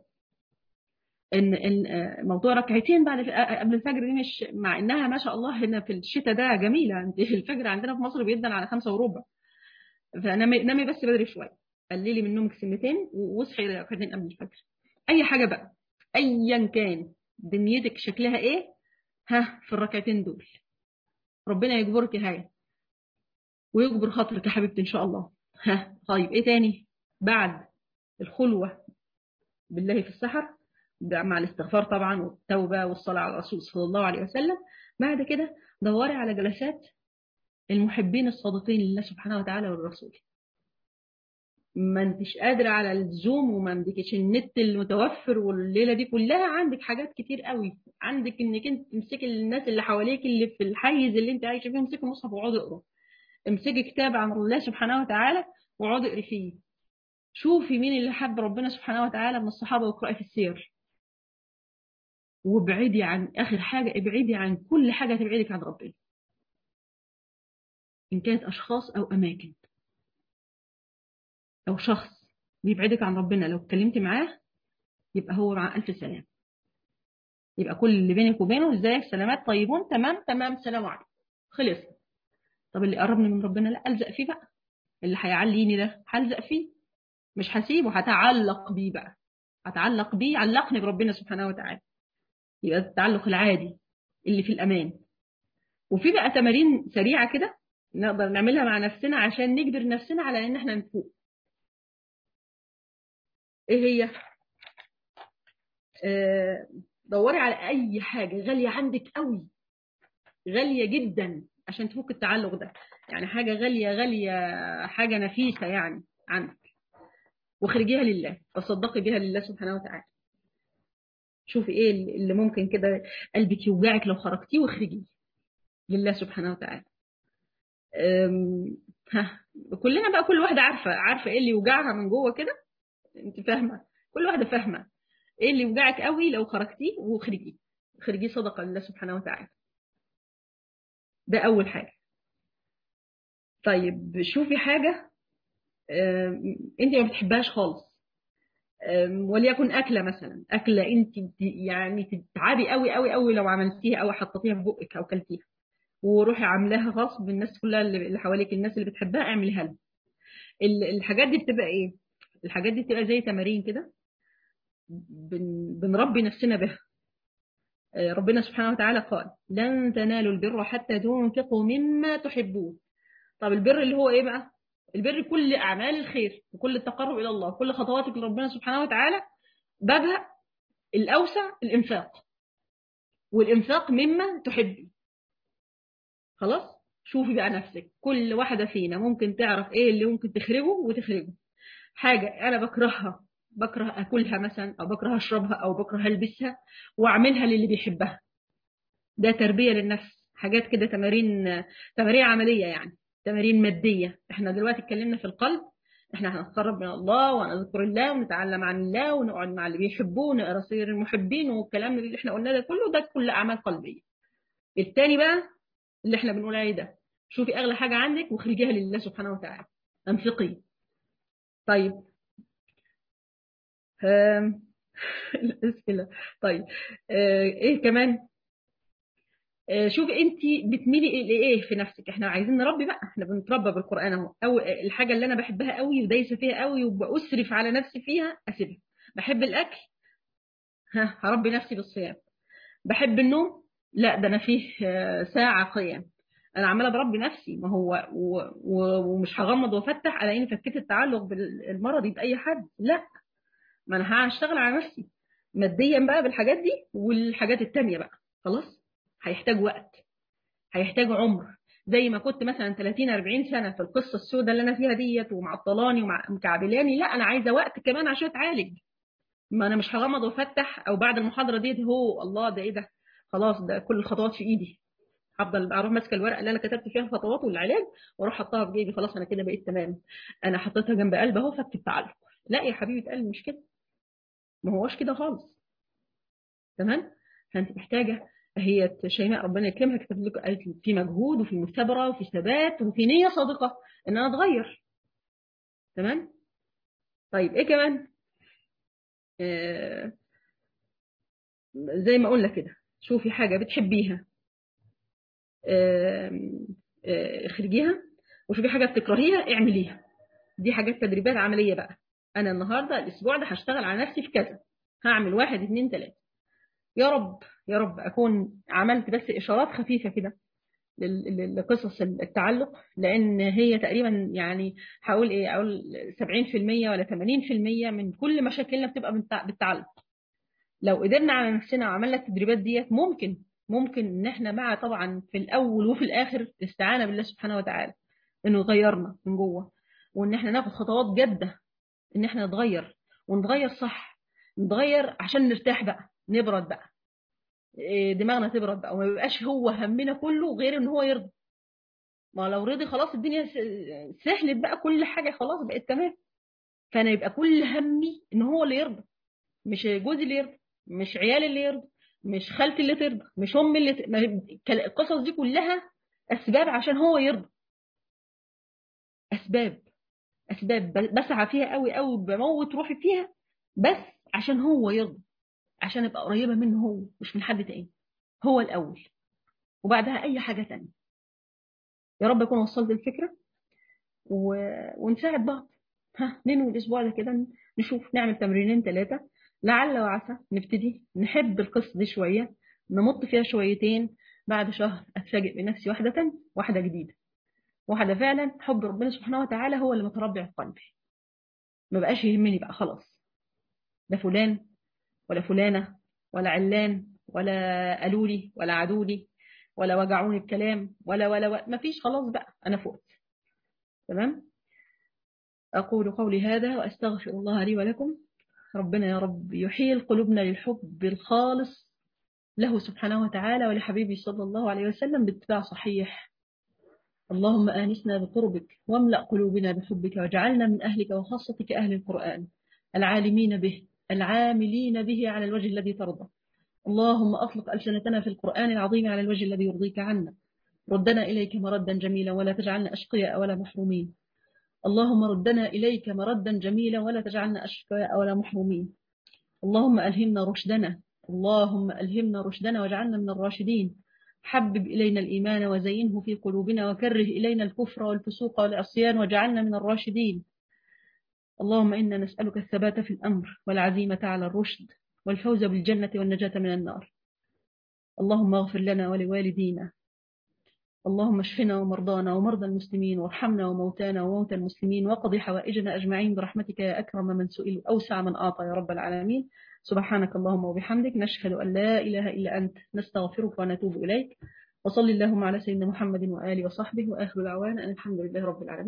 [SPEAKER 1] ان ان موضوع ركعتين بعد قبل الفجر دي مش مع انها ما شاء الله هنا في الشتاء ده جميله انت الفجر عندنا في مصر بيدن على خمسة وربع فنامي نامي بس بدري شويه قللي من نومك سنتين واصحي ركعتين قبل الفجر اي حاجه بقى ايا كان دنيتك شكلها ايه ها في الركعتين دول ربنا يجبرك هاي ويجبر خاطرك يا حبيبتي ان شاء الله ها طيب ايه تاني بعد الخلوه بالله في السحر مع الاستغفار طبعا والتوبه والصلاه على الرسول صلى الله عليه وسلم بعد كده دوري على جلسات المحبين الصادقين لله سبحانه وتعالى والرسول ما انتش قادرة على الزوم وما عندكش النت المتوفر والليلة دي كلها عندك حاجات كتير قوي عندك انك انت تمسكي الناس اللي حواليك اللي في الحيز اللي انت عايشه فيه امسكي مصحف واقعدي اقرا امسكي كتاب عن الله سبحانه وتعالى واقعدي اقري فيه شوفي مين اللي حب ربنا سبحانه وتعالى من الصحابة واقرأي في السير وابعدي عن اخر حاجة ابعدي عن كل حاجة تبعدك عن ربنا ان كانت اشخاص او اماكن لو شخص بيبعدك عن ربنا لو اتكلمت معاه يبقى هو مع ألف سلام يبقى كل اللي بينك وبينه ازيك سلامات طيبون تمام تمام سلام عليكم خلص طب اللي قربني من ربنا لا ألزق فيه بقى اللي هيعليني ده هلزق فيه مش هسيبه هتعلق بيه بقى هتعلق بيه علقني بربنا سبحانه وتعالى يبقى التعلق العادي اللي في الأمان وفي بقى تمارين سريعة كده نقدر نعملها مع نفسنا عشان نجبر نفسنا على ان احنا نفوق ايه هي آه دوري على اي حاجة غالية عندك قوي غالية جدا عشان تفك التعلق ده يعني حاجة غالية غالية حاجة نفيسة يعني عندك واخرجيها لله تصدقي بها لله سبحانه وتعالى شوفي ايه اللي ممكن كده قلبك يوجعك لو خرجتيه واخرجيه لله سبحانه وتعالى ها كلنا بقى كل واحدة عارفة عارفة ايه اللي يوجعها من جوه كده انت فاهمة كل واحدة فاهمة ايه اللي يوجعك قوي لو خرجتيه واخرجيه اخرجيه صدقة لله سبحانه وتعالى ده أول حاجة طيب شوفي حاجة انت ما بتحبهاش خالص وليكن أكلة مثلا أكلة انت يعني تتعبي قوي قوي قوي لو عملتيها أو حطيتيها في بقك أو كلتيها وروحي عاملاها غصب الناس كلها اللي حواليك الناس اللي بتحبها اعمليها لها الحاجات دي بتبقى ايه الحاجات دي بتبقى زي تمارين كده بن بنربي نفسنا بها ربنا سبحانه وتعالى قال لن تنالوا البر حتى تنفقوا مما تحبون طب البر اللي هو ايه بقى البر كل اعمال الخير وكل التقرب الى الله كل خطواتك لربنا سبحانه وتعالى بابها الاوسع الانفاق والانفاق مما تحبي خلاص شوفي بقى نفسك كل واحدة فينا ممكن تعرف ايه اللي ممكن تخرجه وتخرجه حاجة انا بكرهها بكره اكلها مثلا او بكره اشربها او بكره البسها واعملها للي بيحبها ده تربية للنفس حاجات كده تمارين تمارين عملية يعني تمارين مادية احنا دلوقتي اتكلمنا في القلب احنا هنتقرب من الله ونذكر الله ونتعلم عن الله ونقعد مع اللي بيحبوه ونقرا سير المحبين والكلام اللي احنا قلناه ده كله ده كل اعمال قلبيه التاني بقى اللي احنا بنقول عليه ده شوفي اغلى حاجه عندك واخرجيها لله سبحانه وتعالى انفقي طيب الاسئله طيب ايه كمان شوفي انت بتميلي لايه في نفسك احنا عايزين نربي بقى احنا بنتربى بالقران اهو او الحاجه اللي انا بحبها قوي ودايسه فيها قوي وباسرف على نفسي فيها اسيبها بحب الاكل ها هربي نفسي بالصيام بحب النوم لا ده انا فيه ساعه قيام انا عماله بربي نفسي ما هو و... و... ومش هغمض وافتح على اني فكيت التعلق بالمرضي باي حد لا ما انا هشتغل على نفسي ماديا بقى بالحاجات دي والحاجات التانية بقى خلاص هيحتاج وقت هيحتاج عمر زي ما كنت مثلا 30 40 سنه في القصه السوداء اللي انا فيها ديت ومعطلاني ومكعبلاني لا انا عايزه وقت كمان عشان اتعالج ما انا مش هغمض وافتح او بعد المحاضره ديت هو الله ده ايه ده خلاص ده كل الخطوات في ايدي هفضل اروح ماسكه الورقه اللي انا كتبت فيها الخطوات والعلاج واروح حطها في جيبي خلاص انا كده بقيت تمام انا حطيتها جنب قلبي اهو فك التعلق لا يا حبيبه قلبي مش كده ما هوش كده خالص تمام فانت محتاجه هي شيماء ربنا يكرمها كتبت لك قالت في مجهود وفي مثابره وفي ثبات وفي نيه صادقه ان انا اتغير تمام طيب ايه كمان آه زي ما قلنا كده شوفي حاجه بتحبيها اخرجيها وشوفي حاجه بتكرهيها اعمليها دي حاجات تدريبات عمليه بقى انا النهارده الاسبوع ده هشتغل على نفسي في كذا هعمل واحد اتنين تلاته يا رب يا رب اكون عملت بس اشارات خفيفه كده لقصص التعلق لان هي تقريبا يعني هقول ايه اقول 70% ولا 80% من كل مشاكلنا بتبقى بالتعلق لو قدرنا على نفسنا وعملنا التدريبات ديت ممكن ممكن ان احنا مع طبعا في الاول وفي الاخر الاستعانه بالله سبحانه وتعالى انه يغيرنا من جوه وان احنا ناخد خطوات جاده ان احنا نتغير ونتغير صح نتغير عشان نرتاح بقى نبرد بقى دماغنا تبرد بقى وما يبقاش هو همنا كله غير ان هو يرضى ما لو رضي خلاص الدنيا سهلت بقى كل حاجه خلاص بقت تمام فانا يبقى كل همي ان هو اللي يرضى مش جوزي اللي يرضى مش عيالي اللي يرضى مش خالتي اللي ترضى مش امي اللي ت... القصص دي كلها اسباب عشان هو يرضى اسباب اسباب بسعى فيها قوي قوي بموت روحي فيها بس عشان هو يرضى عشان ابقى قريبه منه هو مش من حد تاني هو الاول وبعدها اي حاجه تانية يا رب اكون وصلت الفكره و... ونساعد بعض ها ننوي الأسبوع ده كده نشوف نعمل تمرينين ثلاثة لعل وعسى نبتدي نحب القصة دي شوية نمط فيها شويتين بعد شهر أتفاجئ بنفسي واحدة تانية واحدة جديدة واحدة فعلا حب ربنا سبحانه وتعالى هو اللي متربع في قلبي ما بقاش يهمني بقى خلاص لا فلان ولا فلانة ولا علان ولا قالوا لي ولا عادوا لي ولا وجعوني الكلام ولا ولا, ولا ما فيش خلاص بقى أنا فقت تمام أقول قولي هذا وأستغفر الله لي ولكم ربنا يا رب يحيل قلوبنا للحب الخالص له سبحانه وتعالى ولحبيبه صلى الله عليه وسلم باتباع صحيح اللهم آنسنا بقربك واملأ قلوبنا بحبك واجعلنا من أهلك وخاصتك أهل القرآن العالمين به العاملين به على الوجه الذي ترضى اللهم أطلق ألسنتنا في القرآن العظيم على الوجه الذي يرضيك عنا ردنا إليك مردا جميلا ولا تجعلنا أشقياء ولا محرومين اللهم ردنا إليك مردا جميلا ولا تجعلنا أشقياء ولا محرومين اللهم ألهمنا رشدنا اللهم ألهمنا رشدنا واجعلنا من الراشدين حبب إلينا الإيمان وزينه في قلوبنا وكره إلينا الكفر والفسوق والعصيان واجعلنا من الراشدين اللهم إنا نسألك الثبات في الأمر والعزيمة على الرشد والفوز بالجنة والنجاة من النار اللهم اغفر لنا ولوالدينا اللهم اشفنا ومرضانا ومرضى المسلمين وارحمنا وموتانا وموتى المسلمين وقضي حوائجنا أجمعين برحمتك يا أكرم من سئل أوسع من أعطى يا رب العالمين سبحانك اللهم وبحمدك نشهد أن لا إله إلا أنت نستغفرك ونتوب إليك وصل اللهم على سيدنا محمد وآله وصحبه وآخر دعوانا أن الحمد لله رب العالمين